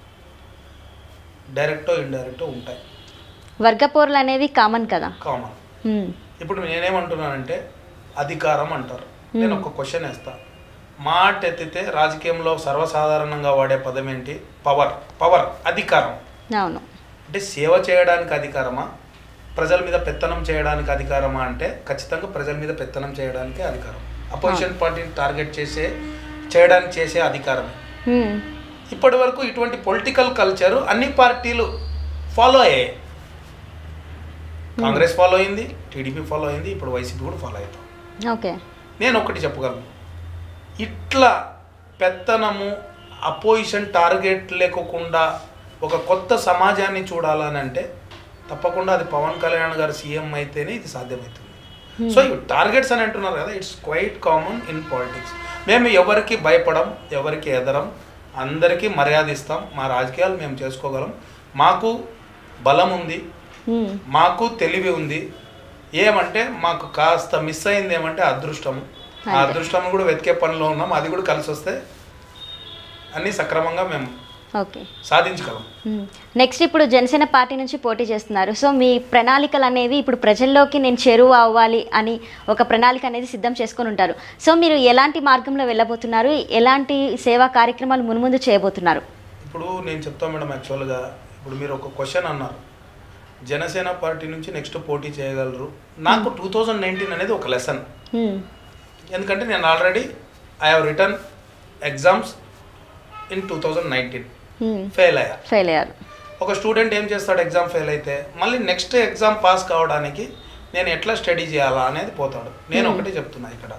డైరెక్టో ఇండైరెక్టో ఉంటాయి వర్గపోర్లు అనేవి కామన్ కదా కామన్ హ్మ్. ఇప్పుడు నేనేమంటున్నానంటే అధికారం అంటారు నేను ఒక క్వశ్చన్ వేస్తా మాట ఎత్తితే రాజకీయంలో సర్వసాధారణంగా వాడే పదం ఏంటి పవర్ పవర్ అధికారం అవును అంటే సేవ చేయడానికి అధికారమా ప్రజల మీద పెత్తనం చేయడానికి అధికారమా అంటే ఖచ్చితంగా ప్రజల మీద పెత్తనం చేయడానికే అధికారం అపోజిషన్ పార్టీని టార్గెట్ చేసే చేయడానికి చేసే అధికారమే హ్మ్. ఇప్పటి వరకు ఇటువంటి పొలిటికల్ కల్చర్ అన్ని పార్టీలు ఫాలో అయ్యాయి కాంగ్రెస్ ఫాలో అయింది టీడీపీ ఫాలో అయింది ఇప్పుడు వైసీపీ కూడా ఫాలో అవుతాం ఓకే నేను ఒకటి చెప్పగలను ఇట్లా పెత్తనము అపోజిషన్ టార్గెట్ లేకోకుండా ఒక కొత్త సమాజాన్ని చూడాలని అంటే తప్పకుండా అది పవన్ కళ్యాణ్ గారు సీఎం అయితేనే ఇది సాధ్యమవుతుంది సో ఇవి టార్గెట్స్ అని అంటున్నారు కదా it's quite common in politics మేము ఎవరికి భయపడం ఎవరికి ఎదరం అందరికీ మర్యాద ఇస్తాం మా రాజకీయాలు మేము చేసుకోగలం మాకు బలం ఉంది మ్మ్. మాకు తెలివి ఉంది ఏమంటే మాకు కాస్త మిస్ అయింది ఏమంటే అదృష్టము ఆ అంతే. అదృష్టం కూడా వెతికే పనిలో ఉన్నాం అది కూడా కలిసి వస్తే అన్నీ సక్రమంగా మేము ఓకే సాధించగలం మ్మ్. నెక్స్ట్ ఇప్పుడు జనసేన పార్టీ నుంచి పోటీ చేస్తున్నారు సో మీ ప్రణాళికలు అనేవి ఇప్పుడు ప్రజల్లోకి నేను చెరువు అవ్వాలి అని ఒక ప్రణాళిక అనేది సిద్ధం చేసుకొని ఉంటారు సో మీరు ఎలాంటి మార్గంలో వెళ్ళబోతున్నారు ఎలాంటి సేవా కార్యక్రమాలు మున్ముందు చేయబోతున్నారు ఇప్పుడు నేను చెప్తాను మేడం యాక్చువల్గా ఇప్పుడు మీరు ఒక క్వశ్చన్ అన్నారు జనసేన పార్టీ నుంచి నెక్స్ట్ పోటీ చేయగలరు నాకు టూ థౌజండ్ నైన్టీన్ అనేది ఒక లెసన్ మ్మ్. ఎందుకంటే నేను already I have return exams in two thousand nineteen మ్మ్. ఫెయిల్ అయ్యా ఫెయిల్ అయ్యారు ఒక స్టూడెంట్ ఏం చేస్తాడు ఎగ్జామ్ ఫెయిల్ అయితే మళ్ళీ నెక్స్ట్ ఎగ్జామ్ పాస్ కావడానికి నేను ఎట్లా స్టడీ చేయాలా అనేది పోతాడు నేను ఒకటి చెప్తున్నా ఇక్కడ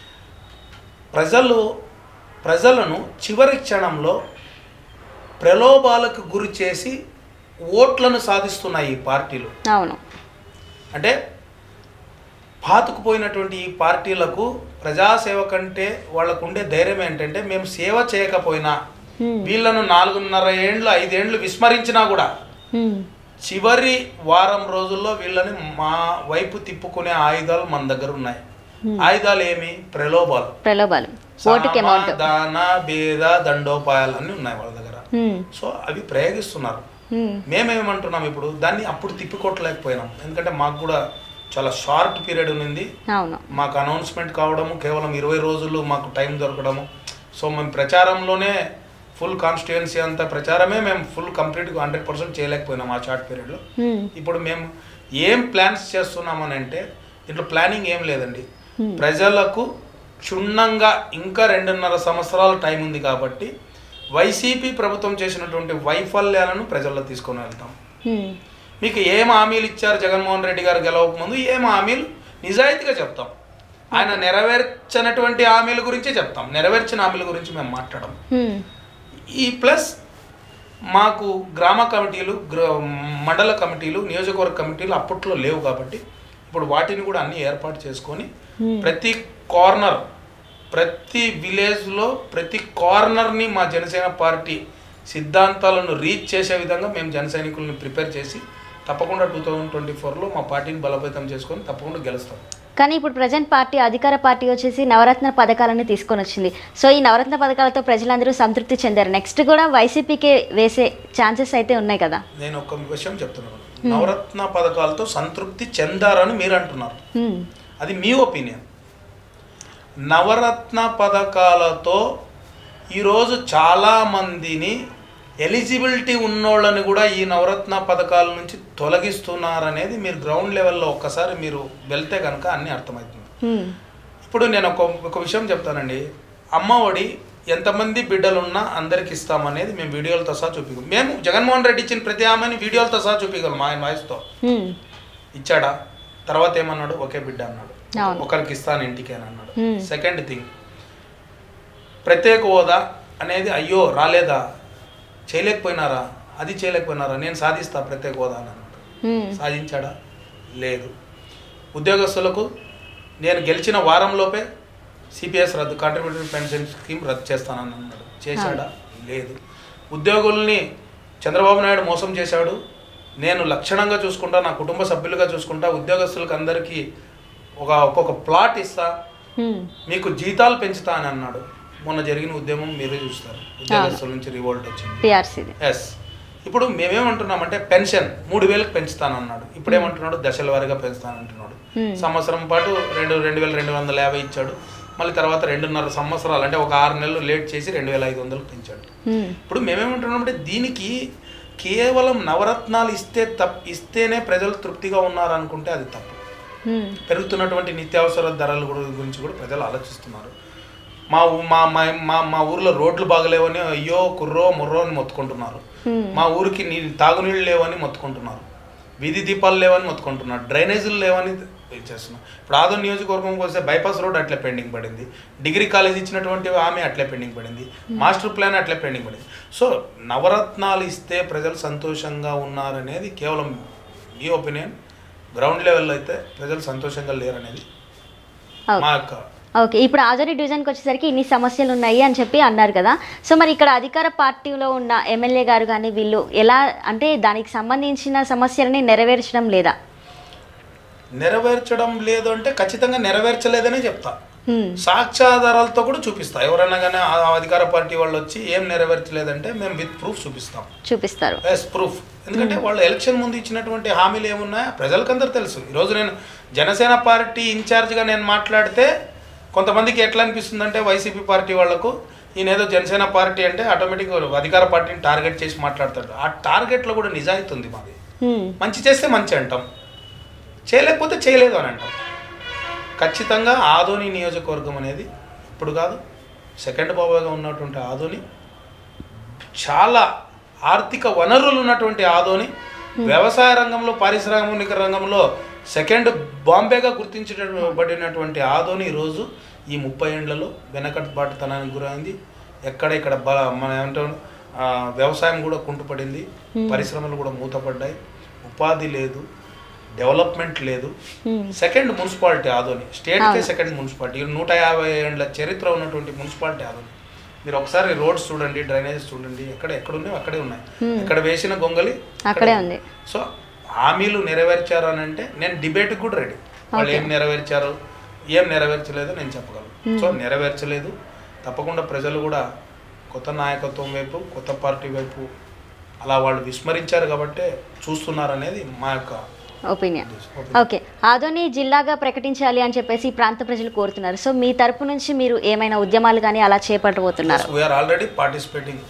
ప్రజలు ప్రజలను చివరి క్షణంలో ప్రలోభాలకు గురి చేసి ఓట్లను సాధిస్తున్నాయి ఈ పార్టీలు అవును అంటే పాతుకుపోయినటువంటి ఈ పార్టీలకు ప్రజాసేవ కంటే వాళ్ళకు ఉండే ధైర్యం ఏంటంటే మేము సేవ చేయకపోయినా మ్మ్. వీళ్ళను నాలుగున్నర ఏండ్లు ఐదేండ్లు విస్మరించినా కూడా మ్మ్. చివరి వారం రోజుల్లో వీళ్ళని మా వైపు తిప్పుకునే ఆయుధాలు మన దగ్గర ఉన్నాయి ఆయుధాలు ఏమి ప్రలోభాలు ప్రలోభాలు ఓటుకి సామ, అమౌంట్ దాన భేద దండోపాయాలు అన్నీ ఉన్నాయి వాళ్ళ దగ్గర మ్మ్. సో అవి ప్రయోగిస్తున్నారు మ్మ్. మేమేమంటున్నాం ఇప్పుడు దాన్ని అప్పుడు తిప్పికొట్టలేకపోయినాం ఎందుకంటే మాకు కూడా చాలా షార్ట్ పీరియడ్ ఉంది అవును మాకు అనౌన్స్మెంట్ కావడము కేవలం ఇరవై రోజులు మాకు టైం దొరకడము సో మేము ప్రచారంలోనే ఫుల్ కాన్స్టిట్యుయెన్సీ అంతా ప్రచారమే మేము ఫుల్ కంప్లీట్గా హండ్రెడ్ పర్సెంట్ చేయలేకపోయినాం ఆ షార్ట్ పీరియడ్లో మ్మ్. ఇప్పుడు మేము ఏం ప్లాన్స్ చేస్తున్నామని అంటే దీంట్లో ప్లానింగ్ ఏం లేదండి ప్రజలకు క్షుణ్ణంగా ఇంకా రెండున్నర సంవత్సరాల టైం ఉంది కాబట్టి వైసీపీ ప్రభుత్వం చేసినటువంటి వైఫల్యాలను ప్రజల్లో తీసుకొని వెళ్తాం మ్మ్. మీకు ఏం హామీలు ఇచ్చారు జగన్మోహన్ రెడ్డి గారు గెలవక ముందు ఏం హామీలు నిజాయితీగా చెప్తాం ఆయన నెరవేర్చనటువంటి హామీల గురించి చెప్తాం నెరవేర్చిన హామీల గురించి మేము మాట్లాడడం మ్మ్. ఈ ప్లస్ మాకు గ్రామ కమిటీలు గ్ర మండల కమిటీలు నియోజకవర్గ కమిటీలు అప్పట్లో లేవు కాబట్టి ఇప్పుడు వాటిని కూడా అన్ని ఏర్పాటు చేసుకొని ప్రతి కార్నర్ ప్రతి విలేజ్లో ప్రతి కార్నర్ని మా జనసేన పార్టీ సిద్ధాంతాలను రీచ్ చేసే విధంగా మేము జన సైనికులను ప్రిపేర్ చేసి తప్పకుండా టూ థౌజండ్ ట్వంటీ ఫోర్లో మా పార్టీని బలోపేతం చేసుకొని తప్పకుండా గెలుస్తాం కానీ ఇప్పుడు ప్రజెంట్ పార్టీ అధికార పార్టీ వచ్చేసి నవరత్న పథకాలను తీసుకొని వచ్చింది సో ఈ నవరత్న పథకాలతో ప్రజలందరూ సంతృప్తి చెందారు నెక్స్ట్ కూడా వైసీపీకే వేసే ఛాన్సెస్ అయితే ఉన్నాయి కదా నేను ఒక విషయం చెప్తున్నాను నవరత్న పథకాలతో సంతృప్తి చెందారని మీరు అంటున్నారు మ్మ్. అది మీ ఒపీనియన్ నవరత్న పథకాలతో ఈరోజు చాలామందిని ఎలిజిబిలిటీ ఉన్నోళ్ళని కూడా ఈ నవరత్న పథకాల నుంచి తొలగిస్తున్నారనేది మీరు గ్రౌండ్ లెవెల్లో ఒక్కసారి మీరు వెళ్తే కనుక అన్నీ అర్థమవుతుంది మ్మ్. ఇప్పుడు నేను ఒక ఒక విషయం చెప్తానండి అమ్మ ఒడి ఎంతమంది బిడ్డలున్నా అందరికి ఇస్తామనేది మేము వీడియోలతో సహా చూపించగలం మేము జగన్మోహన్ రెడ్డి ఇచ్చిన ప్రతి ఆమెని వీడియోలతో సహా చూపించగలం ఆయన వాయిస్తో మ్మ్. ఇచ్చాడా తర్వాత ఏమన్నాడు ఒకే బిడ్డ అన్నాడు అవును. ఒకరికి ఇస్తాను ఇంటికి అని అన్నాడు Hmm. సెకండ్ థింగ్ ప్రత్యేక హోదా అనేది అయ్యో రాలేదా చేయలేకపోయినారా అది చేయలేకపోయినారా నేను సాధిస్తా ప్రత్యేక హోదా అని అన్నాడు మ్మ్. సాధించాడా లేదు ఉద్యోగస్తులకు నేను గెలిచిన వారంలోపే సిపిఎస్ రద్దు కాంట్రిబ్యూటరీ పెన్షన్ స్కీమ్ రద్దు చేస్తానని అన్నాడు చేశాడా లేదు ఉద్యోగుల్ని చంద్రబాబు నాయుడు మోసం చేశాడు నేను లక్షణంగా చూసుకుంటా నా కుటుంబ సభ్యులుగా చూసుకుంటా ఉద్యోగస్తులకు అందరికీ ఒక ఒక్కొక్క ప్లాట్ ఇస్తా మ్మ్. మీకు జీతాలు పెంచుతా అని అన్నాడు మొన్న జరిగిన ఉద్యమం మీరే చూస్తారు ఉద్యోగస్తుల నుంచి రివోల్ట్ వచ్చింది పిఆర్సీది ఎస్ ఇప్పుడు మేమేమంటున్నామంటే పెన్షన్ మూడు వేలకు పెంచుతానన్నాడు ఇప్పుడు ఏమంటున్నాడు దశల వారీగా పెంచుతానంటున్నాడు Hmm. సంవత్సరం పాటు రెండు రెండు వేల రెండు వందల యాభై ఇచ్చాడు మళ్ళీ తర్వాత రెండున్నర సంవత్సరాలు అంటే ఒక ఆరు నెలలు లేట్ చేసి రెండు వేల ఐదు వందలకు పెంచాడు మ్మ్. ఇప్పుడు మేమేమంటున్నామంటే దీనికి కేవలం నవరత్నాలు ఇస్తే తప్ ఇస్తేనే ప్రజలు తృప్తిగా ఉన్నారు అనుకుంటే అది తప్పు మ్మ్. పెరుగుతున్నటువంటి నిత్యావసర ధరల గురి- గురించి కూడా ప్రజలు ఆలోచిస్తున్నారు మా ఊ- మా మా మా మా ఊర్లో రోడ్లు బాగలేవని అయ్యో కుర్రో ముర్రో అని మొత్తుకుంటున్నారు మ్మ్. మా ఊరికి నీ తాగునీళ్ళు లేవని మొత్తుకుంటున్నారు వీధి దీపాలు లేవని మొత్తుకుంటున్నారు డ్రైనేజీలు లేవని ఇచ్చేస్తున్నాం ఇప్పుడు ఆదోన్ నియోజకవర్గంకి వస్తే బైపాస్ రోడ్ అట్లే పెండింగ్ పడింది డిగ్రీ కాలేజ్ ఇచ్చినటువంటి ఆమె అట్లే పెండింగ్ పడింది మాస్టర్ ప్లాన్ అట్లే పెండింగ్ పడింది సో నవరత్నాలు ఇస్తే ప్రజలు సంతోషంగా ఉన్నారనేది కేవలం ఈ ఒపీనియన్ గ్రౌండ్ లెవెల్లో అయితే ప్రజలు సంతోషంగా లేరనేది మా యొక్క ఓకే ఇప్పుడు ఆదోని డివిజన్కి వచ్చేసరికి ఇన్ని సమస్యలు ఉన్నాయి అని చెప్పి అన్నారు కదా సో మరి ఇక్కడ అధికార పార్టీలో ఉన్న ఎమ్మెల్యే గారు కానీ వీళ్ళు ఎలా అంటే దానికి సంబంధించిన సమస్యలని నెరవేర్చడం లేదా నెరవేర్చడం లేదు అంటే ఖచ్చితంగా నెరవేర్చలేదనే చెప్తా హ్మ్. సాక్ష్యాధారాలతో కూడా చూపిస్తా ఎవరైనా కానీ ఆ అధికార పార్టీ వాళ్ళు వచ్చి ఏం నెరవేర్చలేదంటే మేము విత్ ప్రూఫ్ చూపిస్తాం చూపిస్తారు ఎస్ ప్రూఫ్ ఎందుకంటే వాళ్ళు ఎలక్షన్ ముందు ఇచ్చినటువంటి హామీలు ఏమున్నాయో ప్రజలకందరూ తెలుసు ఈరోజు నేను జనసేన పార్టీ ఇన్ఛార్జ్గా నేను మాట్లాడితే కొంతమందికి ఎట్లా అనిపిస్తుంది అంటే వైసీపీ పార్టీ వాళ్లకు ఈయన ఏదో జనసేన పార్టీ అంటే ఆటోమేటిక్ అధికార పార్టీని టార్గెట్ చేసి మాట్లాడతాడు ఆ టార్గెట్లో కూడా నిజాయితీ ఉంది మాది హ్మ్. మంచి చేస్తే మంచి అంటాం చేయలేకపోతే చేయలేదు అని అంటాం ఖచ్చితంగా ఆదోని నియోజకవర్గం అనేది ఇప్పుడు కాదు సెకండ్ బాబాగా ఉన్నటువంటి ఆదోని చాలా ఆర్థిక వనరులు ఉన్నటువంటి ఆదోని వ్యవసాయ రంగంలో పారిశ్రామిక రంగంలో సెకండ్ బాంబేగా గుర్తించబడినటువంటి ఆదోని ఈరోజు ఈ ముప్పై ఏండ్లలో వెనకబాటుతనానికి గురైంది ఎక్కడ ఇక్కడ బ మన ఏమంటాం ఆ, వ్యవసాయం కూడా కుంటుపడింది పరిశ్రమలు కూడా మూతపడ్డాయి ఉపాధి లేదు డెవలప్మెంట్ లేదు హ్మ్. సెకండ్ మున్సిపాలిటీ ఆదోని స్టేట్కే సెకండ్ మున్సిపాలిటీ నూట యాభై ఏళ్ళ చరిత్ర ఉన్నటువంటి మున్సిపాలిటీ ఆదోని మీరు ఒకసారి రోడ్స్ చూడండి డ్రైనేజ్ చూడండి ఎక్కడ ఎక్కడ ఉన్నాయో అక్కడే ఉన్నాయి ఎక్కడ వేసిన గొంగలి అక్కడే ఉంది సో హామీలు నెరవేర్చారు అని అంటే నేను డిబేట్కి కూడా రెడీ వాళ్ళు ఏం నెరవేర్చారు ఏం నెరవేర్చలేదో నేను చెప్పగలను సో నెరవేర్చలేదు తప్పకుండా ప్రజలు కూడా కొత్త నాయకత్వం వైపు కొత్త పార్టీ వైపు అలా వాళ్ళు విస్మరించారు కాబట్టే చూస్తున్నారు అనేది మా యొక్క ఒపీనియన్ ఉద్దేశం. ఓకే ఆదోని జిల్లాగా ప్రకటించాలి అని చెప్పేసి ఈ ప్రాంత ప్రజలు కోరుతున్నారు సో మీ తరపు నుంచి మీరు ఏమైనా ఉద్యమాలు కానీ అలా చేపట్టబోతున్నారు we are already participating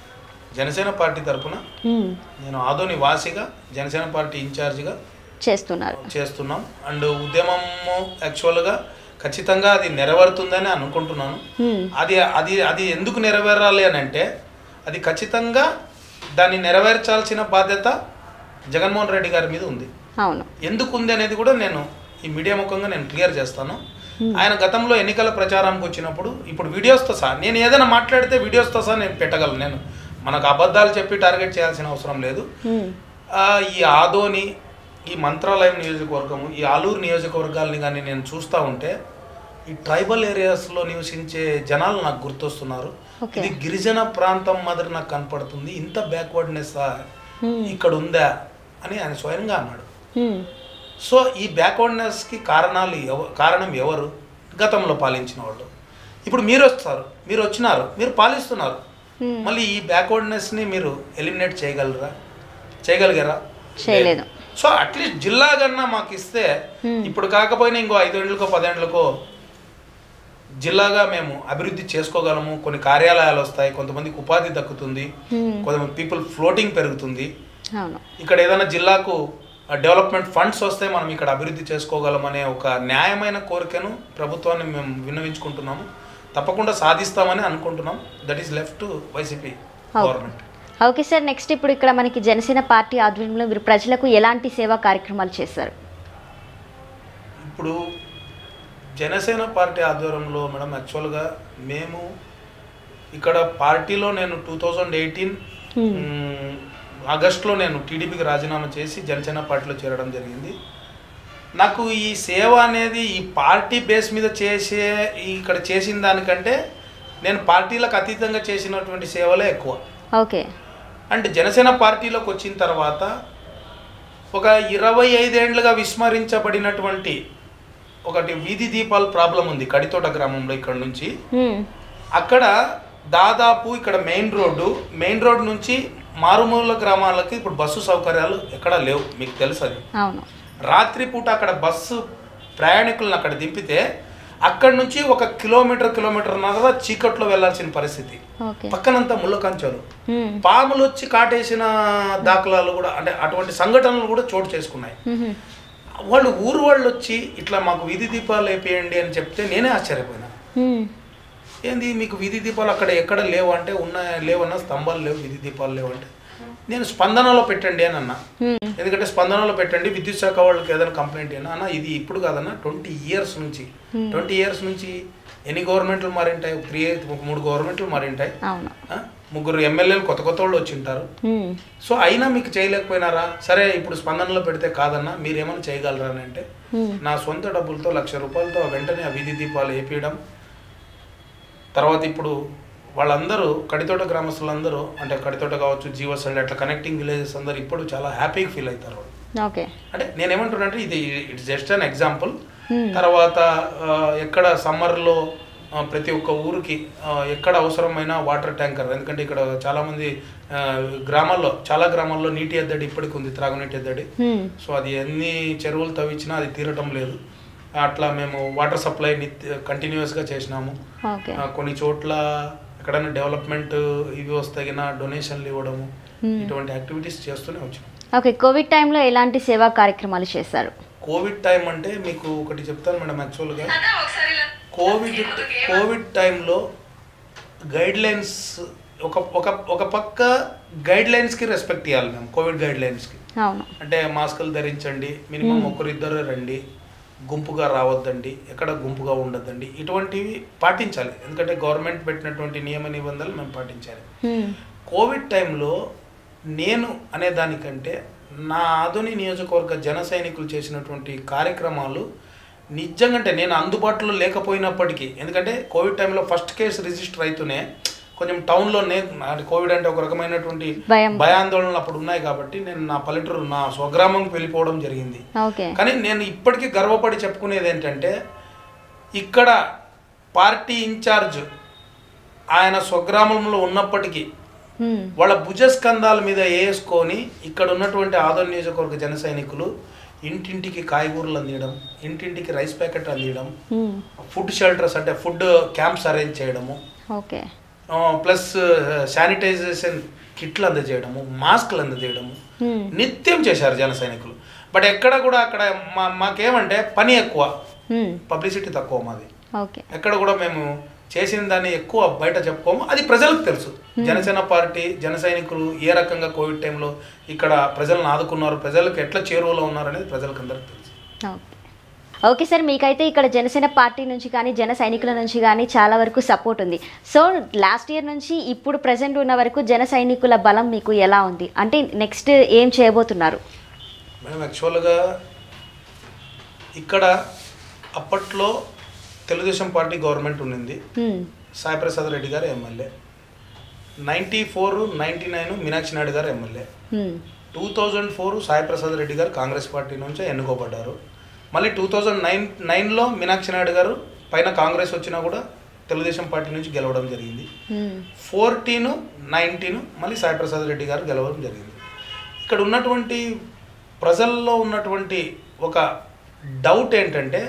Janasena party తరపున నేను ఆదోని వాసిగా జనసేన పార్టీ ఇన్ఛార్జిగా చేస్తున్నారు చేస్తున్నాం అండ్ ఉద్యమము యాక్చువల్గా ఖచ్చితంగా అది నెరవేరుతుందని అనుకుంటున్నాను హ్మ్. అది అది అది ఎందుకు నెరవేరాలి అని అంటే అది ఖచ్చితంగా దాన్ని నెరవేర్చాల్సిన బాధ్యత జగన్మోహన్ రెడ్డి గారి మీద ఉంది అవును ఎందుకు ఉంది అనేది కూడా నేను ఈ మీడియా ముఖంగా నేను క్లియర్ చేస్తాను ఆయన గతంలో ఎన్నికల ప్రచారానికి వచ్చినప్పుడు ఇప్పుడు వీడియోస్తో సహా నేను ఏదైనా మాట్లాడితే వీడియోస్తో సహా నేను పెట్టగలను నేను మనకు అబద్ధాలు చెప్పి టార్గెట్ చేయాల్సిన అవసరం లేదు హ్మ్. ఆ, ఈ ఆదోని ఈ మంత్రాలయం నియోజకవర్గము ఈ ఆలూరు నియోజకవర్గాల్ని కానీ నేను చూస్తూ ఉంటే ఈ ట్రైబల్ ఏరియాస్లో నివసించే జనాలు నాకు గుర్తొస్తున్నారు Okay. ఇది గిరిజన ప్రాంతం మాదిరి నాకు కనపడుతుంది ఇంత బ్యాక్వర్డ్నెస్ Hmm. ఇక్కడ ఉందా అని ఆయన స్వయంగా అన్నాడు హ్మ్. సో ఈ బ్యాక్వర్డ్నెస్కి కారణాలు ఎవ కారణం ఎవరు గతంలో పాలించిన వాళ్ళు ఇప్పుడు మీరు వస్తారు మీరు వచ్చినారు మీరు పాలిస్తున్నారు Hmm. మళ్ళీ ఈ బ్యాక్వర్డ్నెస్ని మీరు ఎలిమినేట్ చేయగలరా చేయగలిగారా చేయలేదు. సో అట్లీస్ట్ జిల్లా కన్నా మాకు ఇస్తే ఇప్పుడు కాకపోయినా ఇంకో ఐదేండ్లకో పదేండ్లకో జిల్లాగా మేము అభివృద్ధి చేసుకోగలము కొన్ని కార్యాలయాలు వస్తాయి కొంతమందికి ఉపాధి దక్కుతుంది Hmm. కొంతమంది పీపుల్ ఫ్లోటింగ్ పెరుగుతుంది అవును ఇక్కడ ఏదైనా జిల్లాకు డెవలప్మెంట్ ఫండ్స్ వస్తే మనం ఇక్కడ అభివృద్ధి చేసుకోగలం అనే ఒక న్యాయమైన కోరికను ప్రభుత్వాన్ని మేము విన్నవించుకుంటున్నాము తప్పకుండా సాధిస్తామని అనుకుంటున్నాం that is left YCP government okay sir next ఇప్పుడు ఇక్కడ మనకి జనసేన పార్టీ ఆధ్వర్యంలో మీరు ప్రజలకు ఎలాంటి సేవా కార్యక్రమాలు చేస్తారు ఇప్పుడు జనసేన పార్టీ ఆధ్వర్యంలో మేడం యాక్చువల్గా మేము ఇక్కడ పార్టీలో నేను టూ థౌజండ్ ఎయిటీన్ ఆగస్ట్లో నేను టీడీపీకి రాజీనామా చేసి జనసేన పార్టీలో చేరడం జరిగింది నాకు ఈ సేవ అనేది ఈ పార్టీ బేస్ మీద చేసే ఈ ఇక్కడ చేసిన దానికంటే నేను పార్టీలకు అతీతంగా చేసినటువంటి సేవలే ఎక్కువ ఓకే అంటే జనసేన పార్టీలోకి వచ్చిన తర్వాత ఒక ఇరవై ఐదేండ్లుగా విస్మరించబడినటువంటి ఒకటి వీధి దీపాల ప్రాబ్లం ఉంది కడితోట గ్రామంలో ఇక్కడ నుంచి హ్మ్. అక్కడ దాదాపు ఇక్కడ మెయిన్ రోడ్డు మెయిన్ రోడ్ నుంచి మారుమూల గ్రామాలకి ఇప్పుడు బస్సు సౌకర్యాలు ఎక్కడా లేవు మీకు తెలుసు అది అవును రాత్రిపూట అక్కడ బస్సు ప్రయాణికులను అక్కడ దింపితే అక్కడ నుంచి ఒక కిలోమీటర్ కిలోమీటర్ నగర చీకట్లో వెళ్ళాల్సిన పరిస్థితి ఓకే పక్కనంతా ముళ్ళ కంచాలు హ్మ్. పాములు వచ్చి కాటేసిన దాఖలాలు కూడా అంటే అటువంటి సంఘటనలు కూడా చోటు చేసుకున్నాయి హ్మ్. వాళ్ళు ఊరు వాళ్ళు వచ్చి ఇట్లా మాకు వీధి దీపాలు వేపేయండి అని చెప్తే నేనే ఆశ్చర్యపోయినా హ్మ్. ఏంది మీకు వీధి దీపాలు అక్కడ ఎక్కడ లేవు అంటే ఉన్న లేవన్నా స్తంభాలు లేవు వీధి దీపాలు లేవు అంటే నేను స్పందనలో పెట్టండి అని అన్నా హ్మ్. ఎందుకంటే స్పందనలో పెట్టండి విద్యుత్ శాఖ వాళ్ళకి ఏదైనా కంప్లైంట్ అయినా అన్న ఇది ఇప్పుడు కాదన్న ట్వంటీ ఇయర్స్ నుంచి ట్వంటీ ఇయర్స్ నుంచి ఎన్ని గవర్నమెంట్లు మారింటాయి ఒక త్రీ ఒక మూడు గవర్నమెంట్లు మారింటాయి అవును ఆ? ముగ్గురు ఎమ్మెల్యేలు కొత్త కొత్త వాళ్ళు వచ్చింటారు హ్మ్. సో అయినా మీకు చేయలేకపోయినారా సరే ఇప్పుడు స్పందనలో పెడితే కాదన్నా మీరేమైనా చేయగలరా అని అంటే హ్మ్. నా సొంత డబ్బులతో లక్ష రూపాయలతో వెంటనే ఆ వీధి దీపాలు వేపించడం తర్వాత ఇప్పుడు వాళ్ళందరూ కడితోట గ్రామస్తులందరూ అంటే కడితోట కావచ్చు జీవసండి అట్లా కనెక్టింగ్ విలేజెస్ అందరూ ఇప్పుడు చాలా హ్యాపీగా ఫీల్ అవుతారు వాళ్ళు ఓకే అంటే నేనేమంటున్నానంటే ఇది it's just an example Hmm. తర్వాత ఆ, ఎక్కడ సమ్మర్లో ప్రతి ఒక్క ఊరికి ఆ, ఎక్కడ అవసరమైన వాటర్ ట్యాంకర్ ఎందుకంటే ఇక్కడ చాలామంది ఆ, గ్రామాల్లో చాలా గ్రామాల్లో నీటి ఎద్దడి ఇప్పటికి ఉంది త్రాగునీటి ఎద్దడి హ్మ్. సో అది ఎన్ని చెరువులు తవ్వించినా అది తీరటం లేదు అట్లా మేము వాటర్ సప్లై నిత్య కంటిన్యూస్గా చేసినాము ఓకే ఆ, కొన్ని చోట్ల ఎక్కడైనా డెవలప్మెంట్ ఇవి వస్తాగిన డొనేషన్లు ఇవ్వడము ఇటువంటి యాక్టివిటీస్ చేస్తూనే వచ్చాం ఓకే కోవిడ్ టైంలో ఎలాంటి సేవా కార్యక్రమాలు చేశారు కోవిడ్ టైం అంటే మీకు ఒకటి చెప్తాను మేడం యాక్చువల్గా కోవిడ్ కోవిడ్ టైంలో గైడ్ లైన్స్ ఒక ఒక ఒక పక్క గైడ్ లైన్స్కి రెస్పెక్ట్ ఇవ్వాలి మేము కోవిడ్ గైడ్ లైన్స్కి అవును అంటే మాస్కులు ధరించండి మినిమం ఒకరిద్దరు రండి గుంపుగా రావద్దండి ఎక్కడ గుంపుగా ఉండొద్దండి ఇటువంటివి పాటించాలి ఎందుకంటే గవర్నమెంట్ పెట్టినటువంటి నియమ నిబంధనలు మేము పాటించాలి హ్మ్. కోవిడ్ టైంలో నేను అనే దానికంటే నా ఆధుని నియోజకవర్గ జన సైనికులు చేసినటువంటి కార్యక్రమాలు నిజంగా అంటే నేను అందుబాటులో లేకపోయినప్పటికీ ఎందుకంటే కోవిడ్ టైంలో ఫస్ట్ కేసు రిజిస్టర్ అవుతూనే కొంచెం టౌన్లోనే అంటే కోవిడ్ అంటే ఒక రకమైనటువంటి భయం. భయాందోళనలు అప్పుడు ఉన్నాయి కాబట్టి నేను నా పల్లెటూరు నా స్వగ్రామంకి వెళ్ళిపోవడం జరిగింది ఓకే కానీ నేను ఇప్పటికీ గర్వపడి చెప్పుకునేది ఏంటంటే ఇక్కడ పార్టీ ఇన్ఛార్జ్ ఆయన స్వగ్రామంలో ఉన్నప్పటికీ హ్మ్. వాళ్ళ భుజస్కంధాల మీద వేసుకొని ఇక్కడ ఉన్నటువంటి ఆదోళ నియోజకవర్గ జన సైనికులు ఇంటింటికి కాయగూరలు అందించడం ఇంటింటికి రైస్ ప్యాకెట్ అందించడం హ్మ్. ఫుడ్ షెల్టర్స్ అంటే ఫుడ్ క్యాంప్స్ అరేంజ్ చేయడము ఓకే ఆ, ప్లస్ శానిటైజేషన్ కిట్లు అందజేయడము మాస్కులు అందజేయడము హ్మ్. నిత్యం చేశారు జన సైనికులు బట్ ఎక్కడ కూడా అక్కడ మా మాకేమంటే పని ఎక్కువ హ్మ్. పబ్లిసిటీ తక్కువ మాది ఓకే ఎక్కడ కూడా మేము చేసిన దాన్ని ఎక్కువ బయట చెప్పుకోము అది ప్రజలకు తెలుసు జనసేన పార్టీ జన సైనికులు ఏ రకంగా కోవిడ్ టైంలో ఇక్కడ ప్రజలను ఆదుకున్నారు ప్రజలకు ఎట్లా చేరువలో ఉన్నారు అనేది ప్రజలకు అందరికి తెలుసు ఓకే ఓకే సార్ మీకైతే ఇక్కడ జనసేన పార్టీ నుంచి కానీ జన సైనికుల నుంచి కానీ చాలా వరకు సపోర్ట్ ఉంది సో లాస్ట్ ఇయర్ నుంచి ఇప్పుడు ప్రజెంట్ ఉన్న వరకు జన సైనికుల బలం మీకు ఎలా ఉంది అంటే నెక్స్ట్ ఏం చేయబోతున్నారు మేము యాక్చువల్గా ఇక్కడ అప్పట్లో తెలుగుదేశం పార్టీ గవర్నమెంట్ ఉండింది హ్మ్. Saiprasad Reddy garu MLA ninety four ninety nine Meenakshi Naidu garu MLA hmm. Two thousand four Saiprasad Reddy garu Congress party నుంచి ఎన్నుకోబడ్డారు మళ్ళీ టూ థౌజండ్ నైన్ నైన్లో మీనాక్షి నాయుడు గారు పైన కాంగ్రెస్ వచ్చినా కూడా తెలుగుదేశం పార్టీ నుంచి గెలవడం జరిగింది హ్మ్. ఫోర్టీన్ నైన్టీన్ మళ్ళీ సాయిప్రసాద్ రెడ్డి గారు గెలవడం జరిగింది ఇక్కడ ఉన్నటువంటి ప్రజల్లో ఉన్నటువంటి ఒక డౌట్ ఏంటంటే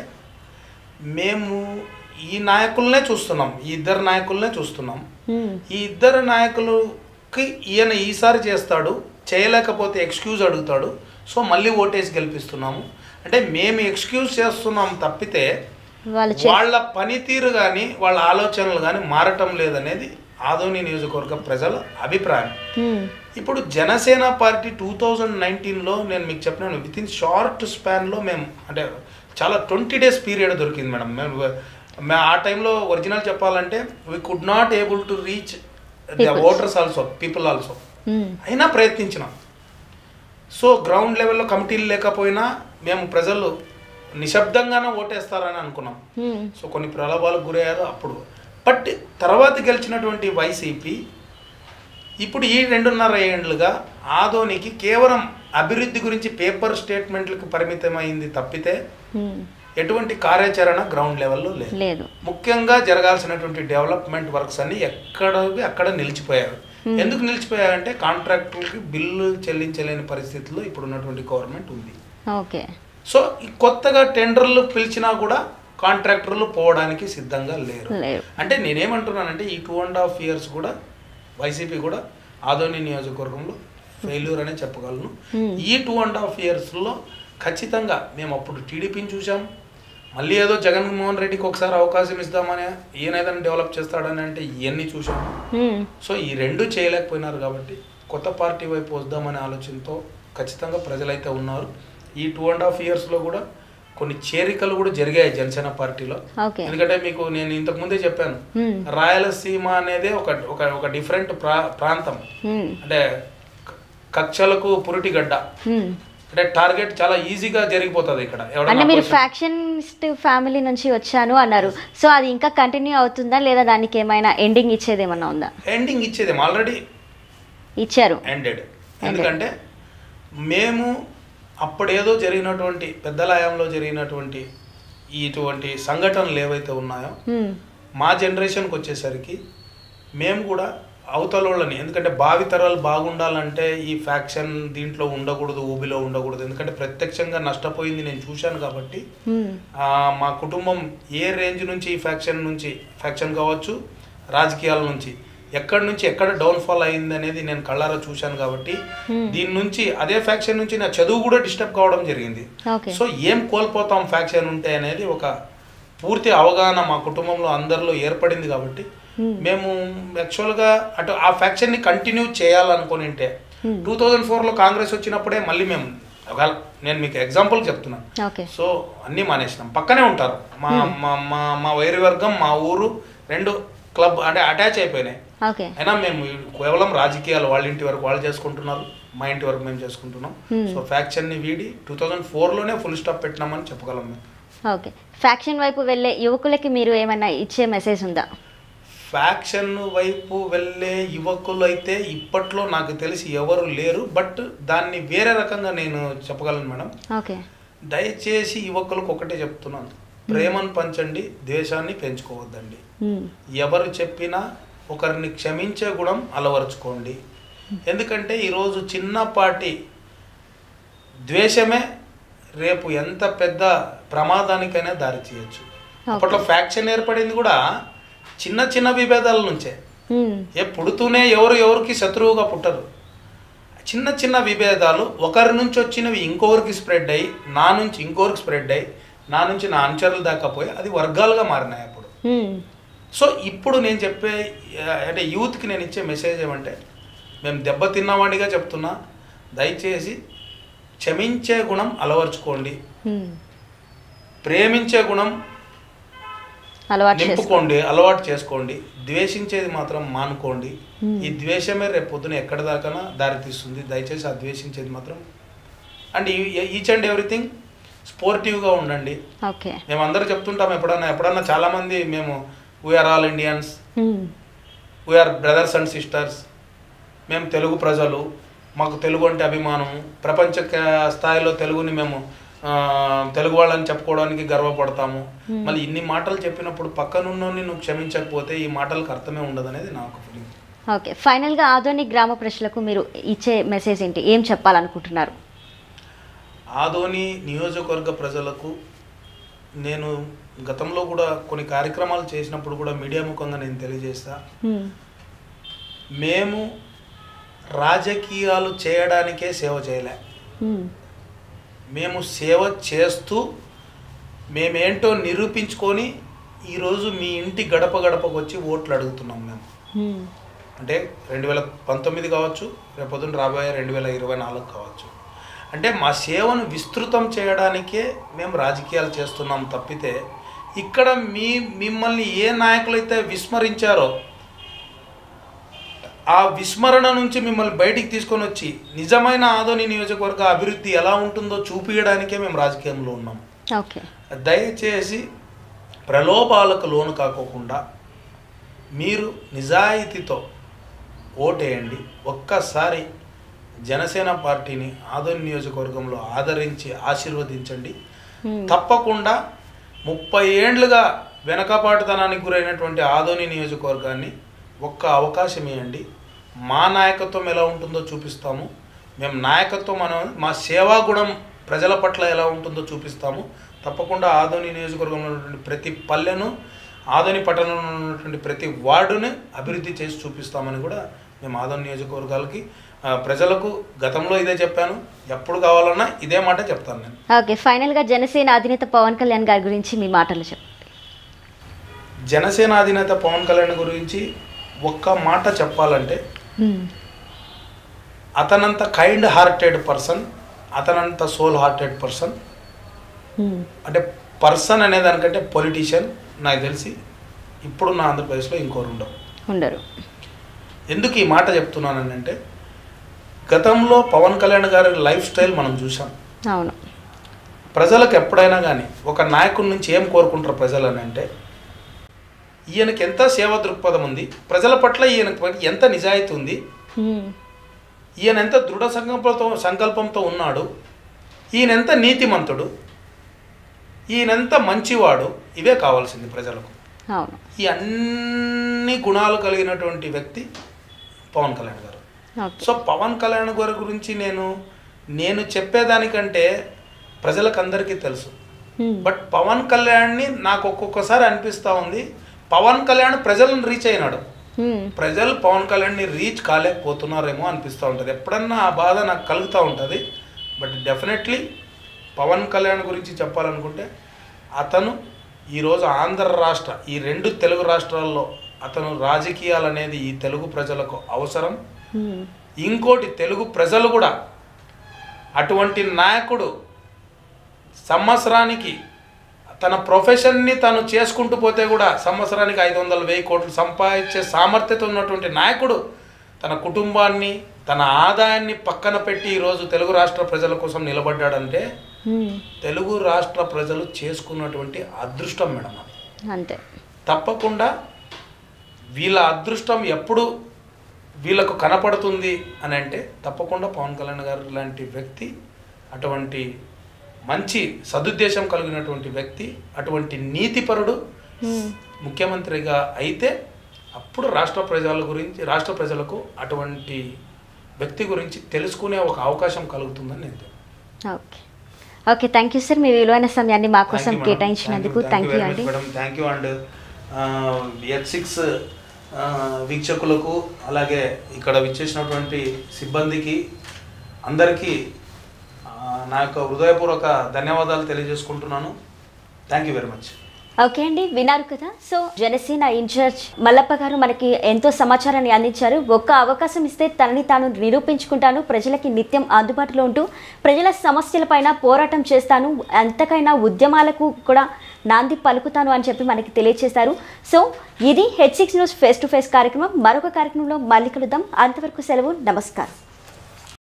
మేము ఈ నాయకులనే చూస్తున్నాం ఈ ఇద్దరు నాయకులనే చూస్తున్నాం హ్మ్. ఈ ఇద్దరు నాయకులకి ఈయన ఈసారి చేస్తాడు చేయలేకపోతే ఎక్స్క్యూజ్ అడుగుతాడు సో మళ్ళీ ఓటేసి గెలిపిస్తున్నాము అంటే మేము ఎక్స్క్యూజ్ చేస్తున్నాం తప్పితే వాళ్ళు చే వాళ్ళ పనితీరు కానీ వాళ్ళ ఆలోచనలు కానీ మారటం లేదనేది ఆదోని నియోజకవర్గ ప్రజల అభిప్రాయం హ్మ్. ఇప్పుడు జనసేన పార్టీ టూ థౌజండ్ నైన్టీన్లో నేను మీకు చెప్పినాను విత్ ఇన్ షార్ట్ స్పాన్లో మేము అంటే చాలా ట్వంటీ డేస్ పీరియడ్ దొరికింది మేడం మేము మే- ఆ టైంలో ఒరిజినల్ చెప్పాలంటే we could not able to reach the Peoples. Voters also people also hmm. అయినా ప్రయత్నించినాం సో గ్రౌండ్ లెవెల్లో కమిటీలు లేకపోయినా మేము ప్రజలు నిశ్శబ్దంగానే ఓటేస్తారని అనుకున్నాం హ్మ్. సో కొన్ని ప్రలోభాలకు గురయ్యారు అప్పుడు బట్ తర్వాత గెలిచినటువంటి వైసీపీ ఇప్పుడు ఈ రెండున్నర ఏండ్లుగా ఆదోనికి కేవలం అభివృద్ధి గురించి పేపర్ స్టేట్మెంట్లకు పరిమితమైంది తప్పితే హ్మ్. ఎటువంటి కార్యాచరణ గ్రౌండ్ లెవెల్లో లేదు లేదు ముఖ్యంగా జరగాల్సినటువంటి డెవలప్మెంట్ వర్క్స్ అన్ని ఎక్కడ అక్కడ నిలిచిపోయారు ఎందుకు నిలిచిపోయారంటే కాంట్రాక్టులకి బిల్లు చెల్లించలేని పరిస్థితిలో ఇప్పుడు ఉన్నటువంటి గవర్నమెంట్ ఉంది ఓకే సో ఈ కొత్తగా టెండర్లు పిలిచినా కూడా కాంట్రాక్టర్లు పోవడానికి సిద్ధంగా లేరు లేరు అంటే నేనేమంటున్నానంటే ఈ టూ అండ్ హాఫ్ ఇయర్స్ కూడా వైసీపీ కూడా ఆదోని నియోజకవర్గంలో ఫెయిల్యూర్ అనే చెప్పగలను Hmm. ఈ టూ అండ్ హాఫ్ ఇయర్స్లో ఖచ్చితంగా మేము అప్పుడు టీడీపీని చూసాం మళ్ళీ ఏదో జగన్మోహన్ రెడ్డికి ఒకసారి అవకాశం ఇస్తామని ఈయన ఏదైనా డెవలప్ చేస్తాడని అంటే ఇవన్నీ చూసాం హ్మ్. సో ఈ రెండు చేయలేకపోయినారు కాబట్టి కొత్త పార్టీ వైపు వద్దామనే ఆలోచనతో ఖచ్చితంగా ప్రజలైతే ఉన్నారు ఈ టూ అండ్ హాఫ్ ఇయర్స్లో కూడా కొన్ని చేరికలు కూడా జరిగాయి జనసేన పార్టీలో ఓకే ఎందుకంటే మీకు నేను ఇంతకు ముందే చెప్పాను మ్మ్. రాయలసీమ అనేది ఒక ఒక ఒక డిఫరెంట్ ప్రా ప్రాంతం మ్మ్. అంటే క- కక్షలకు పురిటిగడ్డ మ్మ్. అంటే టార్గెట్ చాలా ఈజీగా జరిగిపోతుంది ఇక్కడ అంటే ఎవడన్నా మీరు opposition- ఫ్యాక్షనిస్ట్ ఫ్యామిలీ నుంచి వచ్చాను అన్నారు సో అది ఇంకా కంటిన్యూ అవుతుందా లేదా దానికి ఏమైనా ఎండింగ్ ఇచ్చేది ఏమన్నా ఉందా ఎండింగ్ ఇచ్చేది ఆల్రెడీ ఇచ్చారు ఎండెడ్ ఎందుకంటే మేము అప్పుడేదో జరిగినటువంటి పెద్దల హయాంలో జరిగినటువంటి ఇటువంటి సంఘటనలు ఏవైతే ఉన్నాయో మ్మ్. మా జనరేషన్కి వచ్చేసరికి మేము కూడా అవతలోళ్ళని ఎందుకంటే భావితరాలు బాగుండాలంటే ఈ ఫ్యాక్షన్ దీంట్లో ఉండకూడదు ఊబిలో ఉండకూడదు ఎందుకంటే ప్రత్యక్షంగా నష్టపోయింది నేను చూశాను కాబట్టి మ్మ్. ఆ, మా కుటుంబం ఏ రేంజ్ నుంచి ఈ ఫ్యాక్షన్ నుంచి ఫ్యాక్షన్ కావచ్చు రాజకీయాల నుంచి ఎక్కడి నుంచి ఎక్కడ డౌన్ఫాల్ అయింది అనేది నేను కళ్ళారా చూశాను కాబట్టి దీని నుంచి అదే ఫ్యాక్షన్ నుంచి నా చదువు కూడా డిస్టర్బ్ కావడం జరిగింది ఓకే సో ఏం కోల్పోతాం ఫ్యాక్షన్ ఉంటే అనేది ఒక పూర్తి అవగాహన మా కుటుంబంలో అందరిలో ఏర్పడింది కాబట్టి మేము యాక్చువల్గా అటు ఆ ఫ్యాక్షన్ని కంటిన్యూ చేయాలనుకుని ఉంటే టూ థౌజండ్ ఫోర్లో కాంగ్రెస్ వచ్చినప్పుడే మళ్ళీ మేము ఒకవేళ నేను మీకు ఎగ్జాంపుల్ చెప్తున్నాను ఓకే సో అన్నీ మానేసినాం పక్కనే ఉంటారు మా మా మా మా వైరి వర్గం మా ఊరు రెండు క్లబ్ అంటే అటాచ్ అయిపోయినాయి ఓకే అయినా మేము కేవలం రాజకీయాలు వాళ్ళ ఇంటి వరకు వాళ్ళు చేసుకుంటున్నారు మా ఇంటి వరకు మేము చేసుకుంటున్నాం సో ఫ్యాక్షన్ని వీడి టూ థౌజండ్ ఫోర్లోనే ఫుల్ స్టాప్ పెట్టినామని చెప్పగలం మేము ఓకే ఫ్యాక్షన్ వైపు వెళ్ళే యువకులకి మీరు ఏమైనా ఇచ్చే మెసేజ్ ఉందా ఫ్యాక్షన్ వైపు వెళ్ళే యువకులు అయితే ఇప్పట్లో నాకు తెలిసి ఎవరు లేరు బట్ దాన్ని వేరే రకంగా నేను చెప్పగలను మేడం ఓకే దయచేసి యువకులకు ఒకటే చెప్తున్నాను ప్రేమను పంచండి ద్వేషాన్ని పెంచుకోవద్దండి మ్మ్. ఎవరు చెప్పినా ఒకరిని క్షమించే గుణం అలవరుచుకోండి ఎందుకంటే ఈరోజు చిన్నపాటి ద్వేషమే రేపు ఎంత పెద్ద ప్రమాదానికైనా దారి చేయొచ్చు అప్పట్లో ఫ్యాక్షన్ ఏర్పడింది కూడా చిన్న చిన్న విభేదాల నుంచే మ్మ్. ఏ పుడుతూనే ఎవరు ఎవరికి శత్రువుగా పుట్టరు చిన్న చిన్న విభేదాలు ఒకరి నుంచి వచ్చినవి ఇంకొకరికి స్ప్రెడ్ అయ్యి నా నుంచి ఇంకొకరికి స్ప్రెడ్ అయ్యి నా నుంచి నా అనుచరులు దాకా పోయి అది వర్గాలుగా మారినాయి అప్పుడు మ్మ్. సో ఇప్పుడు నేను చెప్పే ఆ, అంటే యూత్కి నేను ఇచ్చే మెసేజ్ ఏమంటే మేము దెబ్బతిన్నవాడిగా చెప్తున్నా దయచేసి క్షమించే గుణం అలవర్చుకోండి మ్మ్. ప్రేమించే గుణం అలవాటు చేసుకో నింపుకోండి అలవాటు చేసుకోండి ద్వేషించేది మాత్రం మానుకోండి ఈ ద్వేషమే రేపు పొద్దున ఎక్కడి దాకా దారి తీస్తుంది దయచేసి ఆ ద్వేషించేది మాత్రం అండ్ ఈచ్ అండ్ ఎవ్రీథింగ్ స్పోర్టివ్గా ఉండండి ఓకే మేము అందరూ చెప్తుంటాం ఎప్పుడన్నా ఎప్పుడన్నా చాలామంది మేము we are all Indians hmm. We are brothers and sisters మేము తెలుగు ప్రజలు మాకు తెలుగు అంటే అభిమానం ప్రపంచ క- స్థాయిలో తెలుగుని మేము ఆ, తెలుగు వాళ్ళని చెప్పుకోవడానికి గర్వపడతాము మళ్ళీ ఇన్ని మాటలు చెప్పినప్పుడు పక్కనున్నోని నువ్వు క్షమించకపోతే ఈ మాటలకు అర్థమే ఉండదు అనేది నాకు ఫీలింగ్ ఓకే ఫైనల్గా ఆధోని గ్రామ ప్రజలకు మీరు ఇచ్చే మెసేజ్ ఏంటి ఏం చెప్పాలనుకుంటున్నారు ఆదోని నియోజకవర్గ ప్రజలకు నేను గతంలో కూడా కొన్ని కార్యక్రమాలు చేసినప్పుడు కూడా మీడియా ముఖంగా నేను తెలియజేస్తా మ్మ్. మేము రాజకీయాలు చేయడానికే సేవ చేయలే మ్మ్. మేము సేవ చేస్తూ మేమేంటో నిరూపించుకొని ఈరోజు మీ ఇంటి గడప గడపకు వచ్చి ఓట్లు అడుగుతున్నాం మేము మ్మ్. అంటే రెండు వేల పంతొమ్మిది కావచ్చు రేపొద్దున రాబోయే రెండు వేల ఇరవై నాలుగు కావచ్చు అంటే మా సేవను విస్తృతం చేయడానికే మేము రాజకీయాలు చేస్తున్నాం తప్పితే ఇక్కడ మీ మిమ్మల్ని ఏ నాయకులైతే విస్మరించారో ఆ విస్మరణ నుంచి మిమ్మల్ని బయటికి తీసుకొని వచ్చి నిజమైన ఆదోని నియోజకవర్గ అభివృద్ధి ఎలా ఉంటుందో చూపించడానికే మేము రాజకీయంలో ఉన్నాం ఓకే దయచేసి ప్రలోభాలకు లోను కాకోకుండా మీరు నిజాయితీతో ఓటేయండి ఒక్కసారి జనసేన పార్టీని ఆదోని నియోజకవర్గంలో ఆదరించి ఆశీర్వదించండి మ్మ్. తప్పకుండా ముప్పై ఏండ్లుగా వెనకబాటుతనానికి గురైనటువంటి ఆదోని నియోజకవర్గాన్ని ఒక్క అవకాశం ఇవ్వండి మా నాయకత్వం ఎలా ఉంటుందో చూపిస్తాము మేము నాయకత్వం మనం మా సేవా గుణం ప్రజల పట్ల ఎలా ఉంటుందో చూపిస్తాము తప్పకుండా ఆదోని నియోజకవర్గంలో ఉన్నటువంటి ప్రతి పల్లెను ఆదోని పట్టణంలో ఉన్నటువంటి ప్రతి వార్డుని అభివృద్ధి చేసి చూపిస్తామని కూడా మేము ఆదోని నియోజకవర్గాలకి ఆ, ప్రజలకు గతంలో ఇదే చెప్పాను ఎప్పుడు కావాలన్నా ఇదే మాట చెప్తాను నేను ఓకే ఫైనల్గా జనసేన అధినేత పవన్ కళ్యాణ్ గారి గురించి మీ మాటలు చెప్పండి జనసేన అధినేత పవన్ కళ్యాణ్ గురించి ఒక్క మాట చెప్పాలంటే మ్మ్. అతనంత కైండ్ హార్టెడ్ పర్సన్ అతనంత సోల్ హార్టెడ్ పర్సన్ ఉమ్, అంటే పర్సన్ అనే దానికంటే పొలిటీషియన్ నాకు తెలిసి ఇప్పుడున్న ఆంధ్రప్రదేశ్లో ఇంకోరు ఉండవు ఉండరు ఎందుకు ఈ మాట చెప్తున్నానంటే గతంలో పవన్ కళ్యాణ్ గారి లైఫ్ స్టైల్ మనం చూసాం అవును ప్రజలకు ఎప్పుడైనా కానీ ఒక నాయకుడి నుంచి ఏం కోరుకుంటారు ప్రజలు అని అంటే ఈయనకి ఎంత సేవ దృక్పథం ఉంది ప్రజల పట్ల ఈయనకి ఎంత నిజాయితీ ఉంది ఉమ్, ఈయన ఎంత దృఢ సంకల్పంతో సంకల్పంతో ఉన్నాడు ఈయన ఎంత నీతిమంతుడు ఈయనెంత మంచివాడు ఇవే కావాల్సింది ప్రజలకు అవును ఈ అన్ని గుణాలు కలిగినటువంటి వ్యక్తి పవన్ కళ్యాణ్ గారు ఓకే సో పవన్ కళ్యాణ్ గారి గురించి నేను నేను చెప్పేదానికంటే ప్రజలకు అందరికీ తెలుసు ఉమ్, బట్ పవన్ కళ్యాణ్ని నాకు ఒక్కొక్కసారి అనిపిస్తూ ఉంది పవన్ కళ్యాణ్ ప్రజలను రీచ్ అయినాడు ఉమ్, ప్రజలు పవన్ కళ్యాణ్ని రీచ్ కాలేకపోతున్నారేమో అనిపిస్తూ ఉంటుంది ఎప్పుడన్నా ఆ బాధ నాకు కలుగుతూ ఉంటుంది బట్ డెఫినెట్లీ పవన్ కళ్యాణ్ గురించి చెప్పాలనుకుంటే అతను ఈరోజు ఆంధ్ర రాష్ట్ర ఈ రెండు తెలుగు రాష్ట్రాల్లో అతను రాజకీయాలు అనేది ఈ తెలుగు ప్రజలకు అవసరం ఉమ్, ఇంకోటి తెలుగు ప్రజలు కూడా అటువంటి నాయకుడు సంవత్సరానికి తన ప్రొఫెషన్ని తను చేసుకుంటూ పోతే కూడా సంవత్సరానికి ఐదు వందల వెయ్యి కోట్లు సంపాదించే సామర్థ్యత ఉన్నటువంటి నాయకుడు తన కుటుంబాన్ని తన ఆదాయాన్ని పక్కన పెట్టి ఈరోజు తెలుగు రాష్ట్ర ప్రజల కోసం నిలబడ్డాడంటే ఉమ్, తెలుగు రాష్ట్ర ప్రజలు చేసుకున్నటువంటి అదృష్టం మేడం అది. అంతే తప్పకుండా వీళ్ళ అదృష్టం ఎప్పుడు వీళ్ళకు కనపడుతుంది అని అంటే తప్పకుండా పవన్ కళ్యాణ్ గారు లాంటి వ్యక్తి అటువంటి మంచి సదుద్దేశం కలిగినటువంటి వ్యక్తి అటువంటి నీతిపరుడు ఉమ్, ముఖ్యమంత్రిగా అయితే అప్పుడు రాష్ట్ర ప్రజల గురించి రాష్ట్ర ప్రజలకు అటువంటి వ్యక్తి గురించి తెలుసుకునే ఒక అవకాశం కలుగుతుందని నేను okay okay thank you sir మీ విలువైన సమయాన్ని మా కోసం కేటాయించినందుకు థ్యాంక్ యూ అండి madam thank you and at six వీక్షకులకు అలాగే ఇక్కడ విచ్చేసినటువంటి సిబ్బందికి అందరికీ ఆ, నా యొక్క హృదయపూర్వక ధన్యవాదాలు తెలియజేసుకుంటున్నాను thank you very much okay అండి విన్నారు కదా సో జనసేన ఇన్ఛార్జ్ మల్లప్ప గారు మనకి ఎంతో సమాచారాన్ని అందించారు ఒక్క అవకాశం ఇస్తే తనని తాను నిరూపించుకుంటాను ప్రజలకి నిత్యం అందుబాటులో ఉంటూ ప్రజల సమస్యలపైన పోరాటం చేస్తాను ఎంతకైనా ఉద్యమాలకు కూడా నాంది పలుకుతాను అని చెప్పి మనకి తెలియజేశారు సో ఇది H six news face to face కార్యక్రమం మరొక కార్యక్రమంలో మళ్ళీ కలుద్దాం అంతవరకు సెలవు నమస్కారం